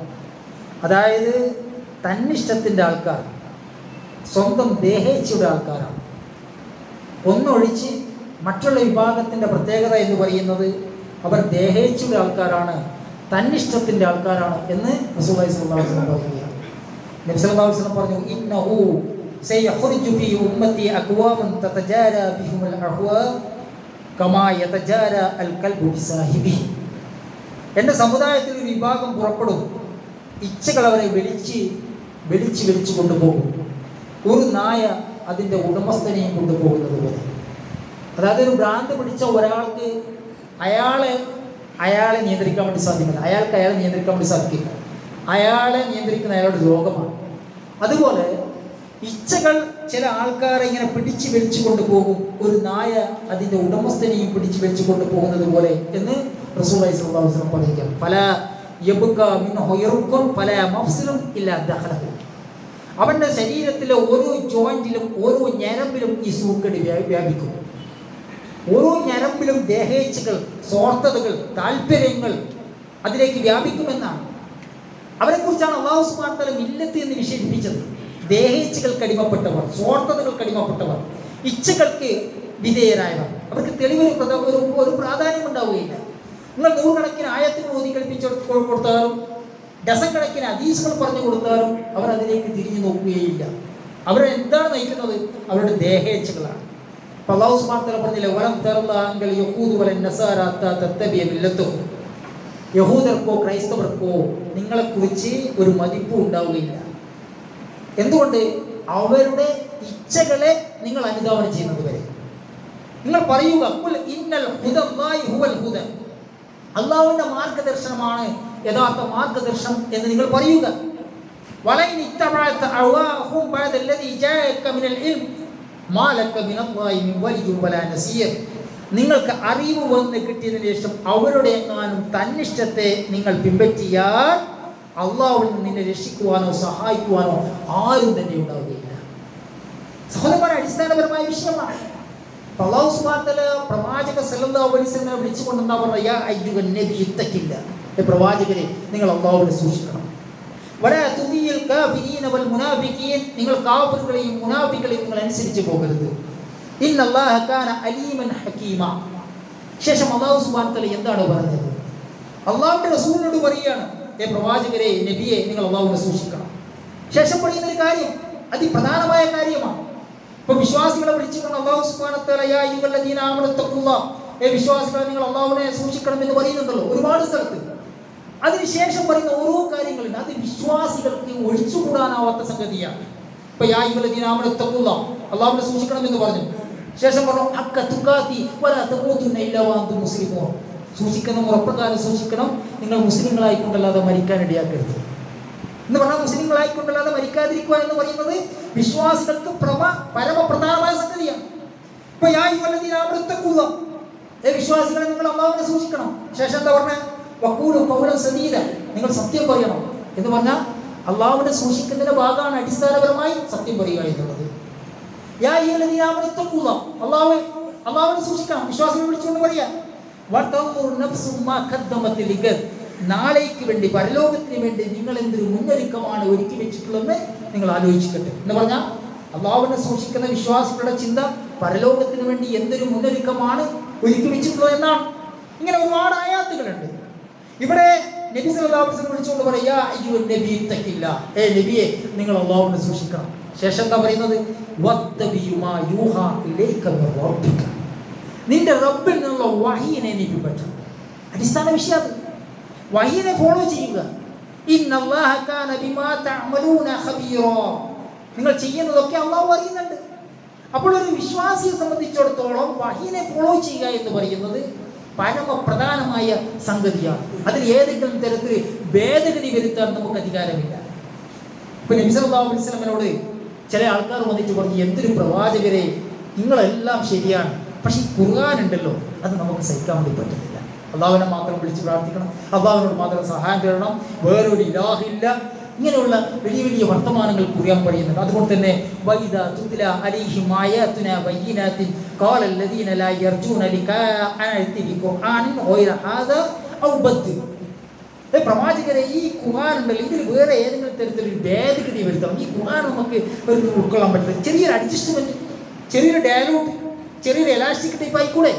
A: അതായത് തന്നിഷ്ടത്തിൻ്റെ ആൾക്കാർ സ്വന്തം ദേഹേച്ഛയുടെ ആൾക്കാരാണ് ഒന്നൊഴിച്ച് മറ്റുള്ള വിഭാഗത്തിൻ്റെ പ്രത്യേകത എന്ന് പറയുന്നത് അവർ ദേഹേച്ഛയുടെ ആൾക്കാരാണ് തന്നിഷ്ടത്തിൻ്റെ ആൾക്കാരാണ് എന്ന് റസൂലി സ്വല്ലാസ്ലം പറയുകയാണ് നബ്സല്ലാസ്ലം പറഞ്ഞു ഇന്നഹു سيخرج في أمتي أقوام تتجارى بهم الأهواء كما يتجارى الكلب بصاحبه എൻ്റെ സമുദായത്തിൽ ഒരു വിഭാഗം പുറപ്പെടും ഇച്ഛകൾ അവരെ വെളിച്ച് വെളിച്ച് വെളിച്ച് കൊണ്ടുപോകും ഒരു നായ അതിൻ്റെ ഉടമസ്ഥനെയും കൊണ്ടുപോകുന്നത് പോലെ അതായത് ഒരു ഭ്രാന്ത് പിടിച്ച ഒരാൾക്ക് അയാളെ അയാളെ നിയന്ത്രിക്കാൻ വേണ്ടി സാധിക്കില്ല അയാൾക്ക് അയാളെ നിയന്ത്രിക്കാൻ വേണ്ടി സാധിക്കില്ല അയാളെ നിയന്ത്രിക്കുന്ന അയാളുടെ രോഗമാണ് അതുപോലെ ഇച്ഛകൾ ചില ആൾക്കാരെ ഇങ്ങനെ പിടിച്ചു വലിച്ചു കൊണ്ടുപോകും ഒരു നായ അതിൻ്റെ ഉടമസ്ഥനെയും പിടിച്ചു വലിച്ചു കൊണ്ടുപോകുന്നത് പോലെ എന്ന് റസൂലി സ്വലാസ്ലം പറയുക പല യബുക്ക മിൻ ഹൊയറുക്കും പല മഫ്സിലും ഇല്ല ദഹലഹു അവൻ്റെ ശരീരത്തിലെ ഓരോ ജോയിന്റിലും ഓരോ ഞരമ്പിലും ഈ സൂക്കടി വ്യാ- വ്യാപിക്കും ഓരോ ഞരമ്പിലും ദേഹേച്ഛകൾ സ്വാർത്ഥതകൾ താല്പര്യങ്ങൾ അതിലേക്ക് വ്യാപിക്കുമെന്നാണ് അവരെക്കുറിച്ചാണ് അള്ളാഹു സുബ്ഹാനഹു വ തആല മില്ലത്ത് എന്ന് വിശേഷിപ്പിച്ചത് ദേഹേച്ഛകൾക്ക് അടിമപ്പെട്ടവർ സ്വാർത്ഥതകൾക്ക് അടിമപ്പെട്ടവർ ഇച്ഛകൾക്ക് വിധേയരായവർ അവർക്ക് തെളിവിന് പ്രധ- ഒരു ഒരു പ്രാധാന്യം ഉണ്ടാവുകയില്ല നിങ്ങൾ നൂറുകണക്കിന് ആയത്തുകൾ ഓതി കളിപ്പിച്ച് കൊടു- കൊടുത്താലും ഡസൻ കണക്കിന് അതീസുകൾ പറഞ്ഞു കൊടുത്താലും അവർ അതിലേക്ക് തിരിഞ്ഞു നോക്കുകയില്ല അവരെ എന്താണ് നയിക്കുന്നത് അവരുടെ ദേഹേച്ഛകളാണ് അപ്പൊ അള്ളാഹു സുബ്ഹാനഹു വ തആല പറഞ്ഞില്ലേ വലം തറല്ലാങ്കൽ യഹൂദ് വലൻ നസാര ഹത്താ തത്തബിയ മില്ലത്തുഹും യഹൂദർക്കോ ക്രൈസ്തവർക്കോ നിങ്ങളെക്കുറിച്ച് ഒരു മതിപ്പ് ഉണ്ടാവുകയില്ല എന്തുകൊണ്ട് അവരുടെ ഇച്ഛകളെ നിങ്ങൾ അനുധാവനം ചെയ്യുന്നത് വരെ നിങ്ങൾ പറയുക "ഖുൽ ഇന്നൽ ഹുദല്ലാഹി ഹുവൽ ഹുദ അള്ളാഹുവിന്റെ മാർഗദർശനമാണ് യഥാർത്ഥ മാർഗദർശനം എന്ന് നിങ്ങൾ പറയുക വലൈൻ ഇത്തബഅത അഹ്വാഹും ബഅദ അല്ലദീ ജാഅക മിനൽ ഇൽം മാ ലക മിനല്ലാഹി മിൻ വലിയ്യിൻ വലാ നസീർ നിങ്ങൾക്ക് അറിവ് വന്ന് കിട്ടിയതിനു ശേഷം അവരുടെ എങ്ങാനും തന്നിഷ്ടത്തെ നിങ്ങൾ പിൻപറ്റിയാൽ അള്ളാഹുവിൽ നിന്ന് നിന്നെ രക്ഷിക്കുവാനോ സഹായിക്കുവാനോ ആരും തന്നെ ഉണ്ടാവുകയില്ല സഹോദരന്മാരെ അടിസ്ഥാനപരമായ വിഷയമാണ് അപ്പൊ അള്ളാഹു സുബ്ഹാനഹു വതആല പ്രവാചക സല്ലല്ലാഹു അലൈഹി വസല്ലമയെ വിളിച്ചുകൊണ്ട് എന്താ പറഞ്ഞ യാ അയ്യുഹൻ നബി ഇത്തക്കില്ല ഏ പ്രവാചകരെ നിങ്ങൾ അള്ളാഹുവിനെ സൂക്ഷിക്കണം വലാ തുതിയിൽ കാഫിരീന വൽ മുനാഫിഖീൻ നിങ്ങൾ കാഫിറുകളെയും മുനാഫികളെയും നിങ്ങൾ അനുസരിച്ച് പോകരുത് ഇന്ന അല്ലാഹ കാന അലീമൻ ഹകീമ ശേഷം അള്ളാഹു സുബ്ഹാനഹു വതആല എന്താണ് പറഞ്ഞത് അള്ളാഹുവിന്റെ റസൂലിനോട് പറയുകയാണ് ഏ പ്രവാചകരെ നബിയെ നിങ്ങൾ അള്ളാഹുവിനെ സൂക്ഷിക്കണം ശേഷം പറയുന്ന ഒരു കാര്യം അതിപ്രധാനമായ കാര്യമാണ് ഇപ്പൊ വിശ്വാസികളെ വിളിച്ചുകൊണ്ട് അള്ളാഹു സുബാനത്തലയാ ഏ വിശ്വാസികളെ നിങ്ങൾ അള്ളാഹുവിനെ സൂക്ഷിക്കണം എന്ന് പറയുന്നുണ്ടല്ലോ ഒരുപാട് സ്ഥലത്ത് അതിനുശേഷം പറയുന്ന ഓരോ കാര്യങ്ങളുണ്ട് അത് വിശ്വാസികൾക്ക് ഒഴിച്ചുകൂടാനാവാത്ത സംഗതിയാണ് ഇപ്പൊ യാ യുവലദീനാമനത്തക്കുള്ള അള്ളാഹുവിനെ സൂക്ഷിക്കണം എന്ന് പറഞ്ഞു ശേഷം പറഞ്ഞു അക്ക തുക്കാത്തി വരാത്തുന്ന ഇല്ലവാന്ത് മുസ്ലിമോ സൂക്ഷിക്കുന്ന മുറപ്രകാരം സൂക്ഷിക്കണം നിങ്ങൾ മുസ്ലിങ്ങളായിക്കൊണ്ടല്ലാതെ മരിക്കാൻ ഇടയാക്കരുത് എന്ന് പറഞ്ഞാൽ മുസ്ലിങ്ങളായിക്കൊണ്ടല്ലാതെ മരിക്കാതിരിക്കുക എന്ന് പറയുന്നത് വിശ്വാസികൾക്ക് പ്രമ പരമപ്രധാനമായ സംഗതിയാണ് ഇപ്പൊ യാ യുവലദീനാമനത്തക്കുള്ള ഏ വിശ്വാസികളെ നിങ്ങൾ അള്ളാഹുവിനെ സൂക്ഷിക്കണം ശേഷം എന്താ പറഞ്ഞ വക്കൂട് പൗരം സതീര നിങ്ങൾ സത്യം പറയണം എന്ന് പറഞ്ഞാൽ അള്ളാഹുവിനെ സൂക്ഷിക്കുന്നതിന്റെ ഭാഗമാണ് അടിസ്ഥാനപരമായി സത്യം പറയുക എന്നുള്ളത് യാ യുവലദീനാമനത്തക്കുള്ള അള്ളാഹു അള്ളാഹുവിനെ സൂക്ഷിക്കണം വിശ്വാസികളെ വിളിച്ചുകൊണ്ട് പറയാ വതൻദുർ നഫ്സും മാ ഖദ്ദമത് ലിഗദ് നാളേക്ക് വേണ്ടി പരലോകത്തിന് വേണ്ടി നിങ്ങൾ എന്തൊരു മുന്നൊരുക്കമാണ് ഒരുക്കി വെച്ചിട്ടുള്ളതെന്ന് നിങ്ങൾ ആലോചിക്കട്ടെ എന്ന് പറഞ്ഞാൽ അള്ളാഹുവിനെ സൂക്ഷിക്കുന്ന വിശ്വാസികളുടെ ചിന്ത പരലോകത്തിന് വേണ്ടി എന്തൊരു മുന്നൊരുക്കമാണ് ഒരുക്കി വെച്ചിട്ടുള്ളത് എന്നാണ് ഇങ്ങനെ ഒരുപാട് ആയാത്തുകളുണ്ട് ഇവിടെ നബി സല്ലല്ലാഹു അലൈഹി വസല്ലം വിളിച്ചുകൊണ്ട് പറയാ അയ്യോ നബി ഇത്തക്കില്ല ഏ നബിയെ നിങ്ങൾ അള്ളാഹുവിനെ സൂക്ഷിക്കണം ശേഷം എന്താ പറയുന്നത് വത്തബിയുമാ യൂഹാ ഇലൈക മിർ റബ്ബിക നിന്റെ റബ്ബിൽ നിന്നുള്ള വഹീനെ നീ പിൻപറ്റണം അടിസ്ഥാന വിഷയം അത് വഹീനെ ഫോളോ ചെയ്യുക ഇന്നല്ലാഹ കാന ബിമാ തഅമലൂന ഖബീറാ നിങ്ങൾ ചെയ്യുന്നതൊക്കെ അള്ളാഹു അറിയുന്നുണ്ട് അപ്പോൾ ഒരു വിശ്വാസിയെ സംബന്ധിച്ചിടത്തോളം വഹീനെ ഫോളോ ചെയ്യുക എന്ന് പറയുന്നത് പരമപ്രധാനമായ സംഗതിയാണ് അതിൽ ഏതെങ്കിലും തരത്തിൽ ഭേദഗതി വരുത്താൻ നമുക്ക് അധികാരമില്ല ഇപ്പൊ നബി സല്ലല്ലാഹു അലൈഹി വസല്ലമയോട് ചില ആൾക്കാർ വന്നിട്ട് പറഞ്ഞു എന്തൊരു പ്രവാചകരെ നിങ്ങളെല്ലാം ശരിയാണ് പക്ഷെ ഈ ഖുർആൻ ഉണ്ടല്ലോ അത് നമുക്ക് സഹിക്കാൻ വേണ്ടി പറ്റുന്നില്ല അള്ളാഹുവിനെ മാത്രം വിളിച്ച് പ്രാർത്ഥിക്കണം അള്ളാഹുവിനോട് മാത്രം സഹായം തേടണം വേറൊരു ഇലാഹില്ല ഇങ്ങനെയുള്ള വലിയ വലിയ വർത്തമാനങ്ങൾ ഖുർആൻ പറയുന്നുണ്ട് അതുകൊണ്ട് തന്നെ വൈദ തുത്ല അലൈഹിം ആയാതുന ബയ്യിനാത്തിൻ ഖാല الذين لا يرجون لقاءنا ائت بقرآن غير هذا أو بدل ഏ പ്രവാചകരെ ഈ ഖുർആൻ ഉണ്ടല്ലോ ഇതിൽ വേറെ ഏതെങ്കിലും തരത്തിലൊരു ഭേദഗതി വരുത്തണം ഈ ഖുർആൻ നമുക്ക് ഒരു ഉൾക്കൊള്ളാൻ പറ്റില്ല ചെറിയൊരു അഡ്ജസ്റ്റ്മെന്റ് ചെറിയൊരു ഡയലോഗ് ചെറിയൊരു എലാസ്റ്റിക് ടൈപ്പ് ആയിക്കൂടെ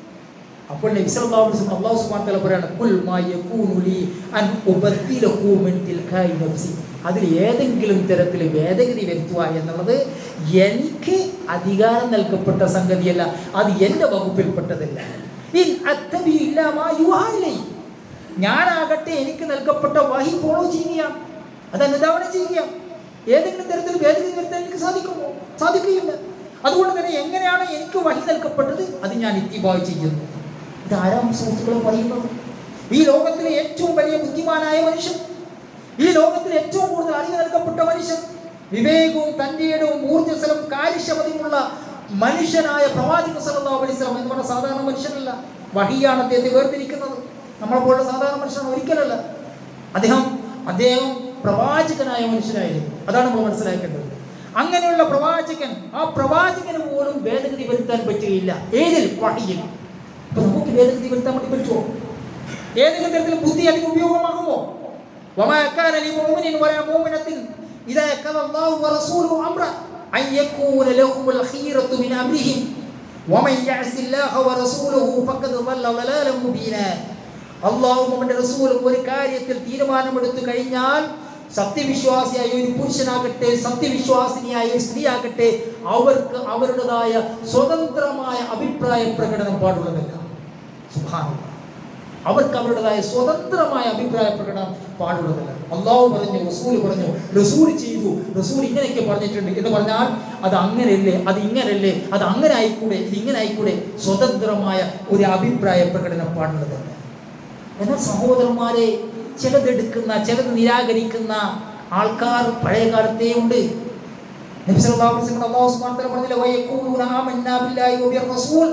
A: അപ്പോൾ നബി സല്ലല്ലാഹു അലൈഹി വസല്ലം അല്ലാഹു സുബ്ഹാനഹു വ തആല പറയാണ് കുൽ മാ യകൂനു ലി അൻ ഉബദ്ദിലഹു മിൻ തിൽകായി നഫ്സി അതിൽ ഏതെങ്കിലും തരത്തിൽ ഭേദഗതി വരുത്തുക എന്നുള്ളത് എനിക്ക് അധികാരം നൽകപ്പെട്ട സംഗതിയല്ല അത് എൻ്റെ വകുപ്പിൽപ്പെട്ടതല്ല ഇൻ അത്തബി ഇല്ലാ മാ യുഹാ ഇലൈ ഞാനാകട്ടെ എനിക്ക് നൽകപ്പെട്ട വഹി ഫോളോ ചെയ്യുകയാണ് അത് അനുധാവനം ചെയ്യുകയാണ് ഏതെങ്കിലും തരത്തിൽ ഭേദഗതി വരുത്താൻ എനിക്ക് സാധിക്കുമോ സാധിക്കുകയില്ല അതുകൊണ്ട് തന്നെ എങ്ങനെയാണ് എനിക്ക് വഹി നൽകപ്പെട്ടത് അത് ഞാൻ ഇത്തിബായ് ചെയ്യുന്നു ഇത് ആരാം സുഹൃത്തുക്കളെ പറയുന്നത് ഈ ലോകത്തിലെ ഏറ്റവും വലിയ ബുദ്ധിമാനായ മനുഷ്യൻ ഈ ലോകത്തിൽ ഏറ്റവും കൂടുതൽ അറിവ് നൽകപ്പെട്ട മനുഷ്യൻ വിവേകവും തൻ്റെയിടവും ഊർജ്ജസ്വലം കാര്യക്ഷമതയുമുള്ള മനുഷ്യനായ പ്രവാചക സല്ലല്ലാഹു അലൈഹി വസല്ലം എന്ന് പറഞ്ഞ സാധാരണ മനുഷ്യനല്ല വഹിയാണ് അദ്ദേഹത്തെ വേർതിരിക്കുന്നത് നമ്മളെ പോലുള്ള സാധാരണ മനുഷ്യൻ ഒരിക്കലല്ല അദ്ദേഹം അദ്ദേഹം പ്രവാചകനായ മനുഷ്യനായിരുന്നു അതാണ് നമ്മൾ മനസ്സിലാക്കേണ്ടത് അങ്ങനെയുള്ള പ്രവാചകൻ ആ പ്രവാചകന് പോലും ഭേദഗതി വരുത്താൻ പറ്റുകയില്ല ഏതിൽ വഹിയിൽ അപ്പൊ നമുക്ക് ഭേദഗതി വരുത്താൻ വേണ്ടി പറ്റുമോ ഏതെങ്കിലും തരത്തിൽ ബുദ്ധി അതിന് ഉപയോഗമാകുമോ وما كان لمؤمن ولا مؤمنة إذا كان الله ورسوله أمرا أن يكون لهم الخيرة من أمرهم ومن يعص الله ورسوله فقد ضل ضلالا مبينا അള്ളാഹും അവന്റെ റസൂലും ഒരു കാര്യത്തിൽ തീരുമാനമെടുത്തു കഴിഞ്ഞാൽ സത്യവിശ്വാസിയായ ഒരു പുരുഷനാകട്ടെ സത്യവിശ്വാസിനിയായ ഒരു സ്ത്രീയാകട്ടെ അവർക്ക് അവരുടേതായ സ്വതന്ത്രമായ അഭിപ്രായ പ്രകടനം പാടുള്ളതല്ല സുഭാനം അവർക്ക് അവരുടേതായ സ്വതന്ത്രമായ അഭിപ്രായ പ്രകടനം പാടുള്ളതല്ല അള്ളാഹു പറഞ്ഞു റസൂൽ പറഞ്ഞു റസൂൽ ചെയ്തു റസൂൽ ഇങ്ങനെയൊക്കെ പറഞ്ഞിട്ടുണ്ട് എന്ന് പറഞ്ഞാൽ അത് അങ്ങനെയല്ലേ അത് ഇങ്ങനല്ലേ അത് അങ്ങനെ ആയിക്കൂടെ ഇത് ഇങ്ങനെ ആയിക്കൂടെ സ്വതന്ത്രമായ ഒരു അഭിപ്രായ പ്രകടനം പാടുന്നത് എന്നാൽ സഹോദരന്മാരെ ചിലതെടുക്കുന്ന ചിലത് നിരാകരിക്കുന്ന ആൾക്കാർ പഴയ കാലത്തേ ഉണ്ട് നബി സല്ലല്ലാഹു അലൈഹി വസല്ലം അല്ലാഹു സുബ്ഹാനഹു വ തആല പറഞ്ഞില്ലേ വയഖൂലുന ആമന്നാ ബില്ലാഹി വബിർ റസൂൽ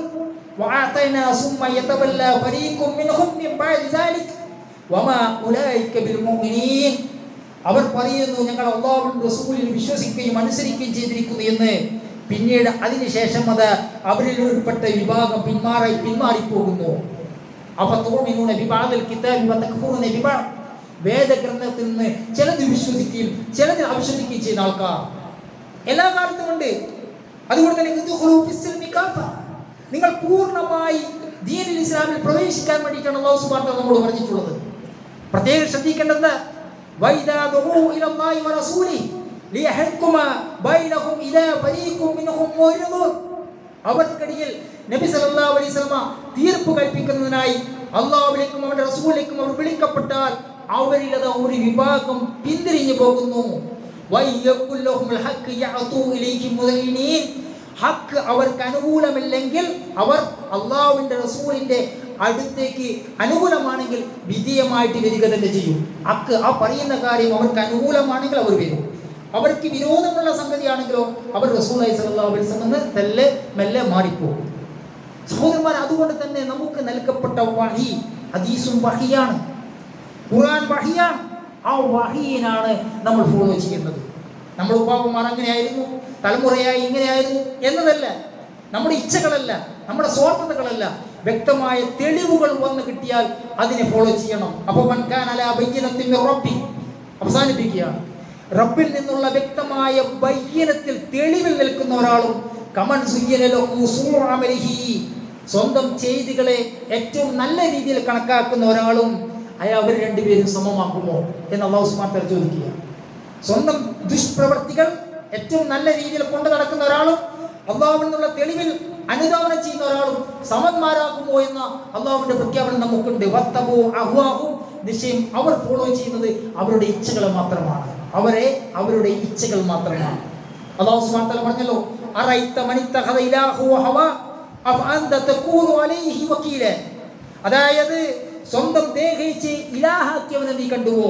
A: വഅതൈനാ സുമ്മ യതവല്ല ഫരീഖും മിൻഹും മിൻ ബഅദി ദാലിക് വമാ ഉലൈക ബിൽ മുഅ്മിനീൻ അവർ പറയുന്നു ഞങ്ങൾ അള്ളാഹുവിൻ റസൂലിൽ വിശ്വസിക്കുകയും അനുസരിക്കുകയും ചെയ്തിരിക്കുന്നു എന്ന് പിന്നീട് അതിനുശേഷം അത് അവരിൽ ഉൾപ്പെട്ട വിഭാഗം പിന്മാറി പിന്മാറിപ്പോകുന്നു അപ്പൊ തോമിനൂന വിഭാഗത്തിൽ കിതാബി വതക്ഫൂന വിഭാഗം വേദഗ്രന്ഥത്തിൽ നിന്ന് ചിലത് വിശ്വസിക്കുകയും ചിലത് അവിശ്വസിക്കുകയും ചെയ്യുന്ന ആൾക്കാർ എല്ലാ കാലത്തും ഉണ്ട് അതുകൊണ്ട് തന്നെ ഇദ്ഖുലൂ ഫിസ്സിൽമി കാഫ. നിങ്ങൾ പൂർണ്ണമായി ദീനിൽ ഇസ്ലാമിൽ പ്രവേശിക്കാൻ വേണ്ടിയിട്ടാണ് അള്ളാഹു സുബ്ഹാനഹു വ തആല നമ്മോട് പറഞ്ഞിട്ടുള്ളത് പ്രത്യേകം ശ്രദ്ധിക്കേണ്ടത് വൈദാ ദുഊ ഇലല്ലാഹി വറസൂലി ലിയഹ്കുമ ബൈനഹും ഇദാ ഫരീഖും മിൻഹും മുഅ്രിദൂൻ അവർക്കിടയിൽ നബി സല്ലല്ലാഹു അലൈഹി വസല്ലമ തീർപ്പ് കൽപ്പിക്കുന്നതിനായി അള്ളാഹുവിലേക്കും അവന്റെ റസൂലിലേക്കും അവർ വിളിക്കപ്പെട്ടാൽ അവരിൽ അത് ഒരു വിഭാഗം പിന്തിരിഞ്ഞു പോകുന്നു വയ്യക്കുല്ലഹുൽ ഹഖ് യഅതൂ ഇലൈഹി മുദൈനീൻ ഹക്ക് അവർക്ക് അനുകൂലമല്ലെങ്കിൽ അവർ അള്ളാഹുവിന്റെ റസൂലിന്റെ അടുത്തേക്ക് അനുകൂലമാണെങ്കിൽ വിധേയമായിട്ട് വരിക തന്നെ ചെയ്യും ഹക്ക് ആ പറയുന്ന കാര്യം അവർക്ക് അനുകൂലമാണെങ്കിൽ അവർ വരും അവർക്ക് വിരോധമുള്ള സംഗതിയാണെങ്കിലോ അവർ റസൂലായി സല്ലല്ലാഹു അലൈഹി വസല്ലം തെല്ലെ മെല്ലെ മാറിപ്പോകും സഹോദരന്മാർ അതുകൊണ്ട് തന്നെ നമുക്ക് നൽകപ്പെട്ട വഹി ഹദീസും വഹിയാണ് ഖുർആൻ വഹിയാണ് ആ വഹീനാണ് നമ്മൾ ഫോളോ ചെയ്യേണ്ടത് നമ്മൾ ഉപ്പാപ്പന്മാർ അങ്ങനെയായിരുന്നു തലമുറയായി ഇങ്ങനെയായിരുന്നു എന്നതല്ല നമ്മുടെ ഇച്ഛകളല്ല നമ്മുടെ സ്വാർത്ഥതകളല്ല വ്യക്തമായ തെളിവുകൾ വന്ന് കിട്ടിയാൽ അതിനെ ഫോളോ ചെയ്യണം അപ്പോൾ മൻകാനല ബയ്യനത്തിൽ റബ്ബി അവസാനിപ്പിക്കുകയാണ് റബ്ബിൽ നിന്നുള്ള വ്യക്തമായ ബയ്യനത്തിൽ തെളിവിൽ നിൽക്കുന്ന ഒരാളും കമൻ സുയ്യന ലഹു സൂഉ അമലിഹി സ്വന്തം ചെയ്തികളെ ഏറ്റവും നല്ല രീതിയിൽ കണക്കാക്കുന്ന ഒരാളും അയാൾ അവർ രണ്ടുപേരും സമമാക്കുമോ എന്ന് അള്ളാഹു സുബ്ഹാനഹു വ തആല ചോദിക്കുക സ്വന്തം ദുഷ്പ്രവർത്തികൾ ഏറ്റവും നല്ല രീതിയിൽ കൊണ്ടു നടക്കുന്ന ഒരാളും അള്ളാഹുവിൽ നിന്നുള്ള തെളിവിൽ അനുധാവനം ചെയ്യുന്ന ഒരാളും സമന്മാരാകുമോ എന്ന അള്ളാഹുവിന്റെ പ്രഖ്യാപനം നമുക്കുണ്ട് വത്തബോ അഹ്വാഹു നിശ്ചയം അവർ ഫോളോ ചെയ്യുന്നത് അവരുടെ ഇച്ഛകൾ മാത്രമാണ് അവരെ അവരുടെ ഇച്ഛകൾ മാത്രമാണ് അള്ളാഹു സുബ്ഹാനഹു വ തആല പറഞ്ഞല്ലോ അറൈത മനിത്തഖദ ഇലാഹു ഹവ അഫഅന്ത തകൂനു അലൈഹി വകീല അതായത് സ്വന്തം ദേഹിച്ച് ഇലാഹാക്കിയവനെ നീ കണ്ടുവോ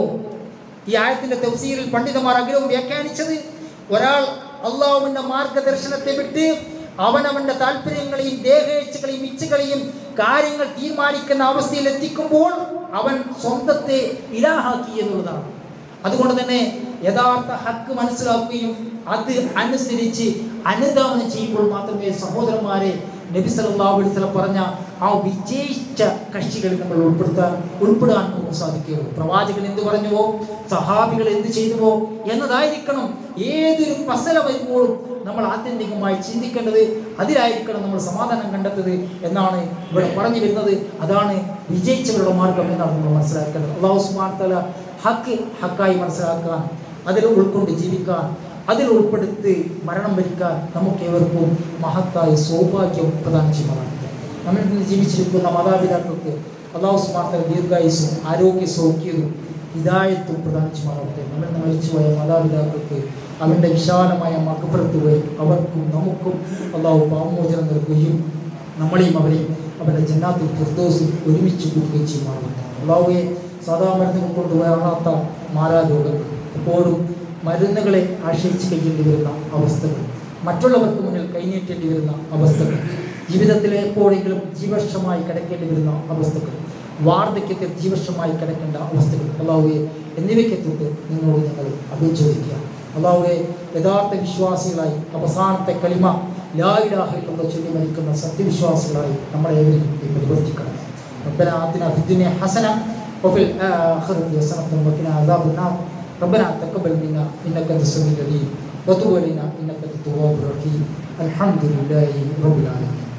A: ഈ ആയത്തിന്റെ തഫ്സീറിൽ പണ്ഡിതന്മാർ അഗ്രഹം വ്യാഖ്യാനിച്ചത് ഒരാൾ അള്ളാഹുവിന്റെ മാർഗദർശനത്തെ വിട്ട് അവനവന്റെ താല്പര്യങ്ങളെയും ദേഹേച്ഛകളെയും ഇച്ഛകളെയും കാര്യങ്ങൾ തീരുമാനിക്കുന്ന അവസ്ഥയിൽ എത്തിക്കുമ്പോൾ അവൻ സ്വന്തത്തെ ഇലാഹാക്കി എന്നുള്ളതാണ് അതുകൊണ്ട് തന്നെ യഥാർത്ഥ ഹക്ക് മനസ്സിലാക്കുകയും അത് അനുസരിച്ച് അനുധാവനം ചെയ്യുമ്പോൾ മാത്രമേ സഹോദരന്മാരെ നബി സല്ലല്ലാഹു അലൈഹി വസല്ലം പറഞ്ഞ ആ വിജയിച്ച കക്ഷികളിൽ നമ്മൾ ഉൾപ്പെടുത്താൻ ഉൾപ്പെടാൻ നമുക്ക് സാധിക്കുകയുള്ളൂ പ്രവാചകൻ എന്ത് പറഞ്ഞുവോ സഹാബികൾ എന്ത് ചെയ്തുവോ എന്നതായിരിക്കണം ഏതൊരു പസല വരുമ്പോഴും നമ്മൾ ആത്യന്തികമായി ചിന്തിക്കേണ്ടത് അതിലായിരിക്കണം നമ്മൾ സമാധാനം കണ്ടെത്തത് എന്നാണ് ഇവിടെ പറഞ്ഞു വരുന്നത് അതാണ് വിജയിച്ചവരുടെ മാർഗം എന്നാണ് നമ്മൾ മനസ്സിലാക്കേണ്ടത് അള്ളാഹു സുബ്ഹാനഹു വ തആല ഹക്ക് ഹക്കായി മനസ്സിലാക്കാൻ അതിൽ ഉൾക്കൊണ്ട് ജീവിക്കാൻ അതിൽ ഉൾപ്പെടുത്തി മരണം വരിക്കാൻ നമുക്ക് ഏവർക്കും മഹത്തായ സൗഭാഗ്യം പ്രദാനം ചെയ്യുന്നതാണ് നമ്മൾ ഇന്ന് ജീവിച്ചിരിക്കുന്ന മാതാപിതാക്കൾക്ക് അള്ളാഹു സുമാർത്ത ദീർഘായുസും ആരോഗ്യ സൗഖ്യവും ഹിദായത്തും പ്രദാനം ചെയ്യുമാറാവട്ടെ നമ്മൾ ഇന്ന് മരിച്ചുപോയ മാതാപിതാക്കൾക്ക് അവൻ്റെ വിശാലമായ മക്കപ്പുറത്ത് പോയി അവർക്കും നമുക്കും അള്ളാഹു പാവമോചനം നൽകുകയും നമ്മളെയും അവരെയും അവരുടെ ജന്നാത്തിൽ ഫിർദോസിൽ ഒരുമിച്ച് കൂട്ടുകയും ചെയ്യുമാറാവട്ടെ അള്ളാഹുയെ സാധാ മരുന്നുകൾ കൊണ്ട് വരാത്ത മാറാരോഗങ്ങൾ എപ്പോഴും മരുന്നുകളെ ആശ്രയിച്ച് കഴിയേണ്ടി വരുന്ന അവസ്ഥകൾ മറ്റുള്ളവർക്ക് മുന്നിൽ കൈനീട്ടേണ്ടി വരുന്ന അവസ്ഥകൾ ജീവിതത്തിൽ എപ്പോഴെങ്കിലും ജീവക്ഷമായി കിടക്കേണ്ടി വരുന്ന അവസ്ഥകൾ വാർദ്ധക്യത്തിൽ ജീവക്ഷമായി കിടക്കേണ്ട അവസ്ഥകൾ അള്ളാഹുവെ എന്നിവയ്ക്ക് തൊട്ട് നിങ്ങളോട് ഞങ്ങൾ അഭിചോദിക്കുക അള്ളാഹുവെ യഥാർത്ഥ വിശ്വാസികളായി അവസാനത്തെ കളിമ ലായിലാഹിലുള്ള ചൊല്ലി മരിക്കുന്ന സത്യവിശ്വാസികളായി നമ്മളെ ഏവരെയും നീ പരിവർത്തിക്കണം ربنا آتنا في الدنيا حسنة وفي الآخرة حسنة وقنا عذاب النار ربنا تقبل منا انك انت السميع العليم وتب علينا انك انت التواب الرحيم الحمد لله رب العالمين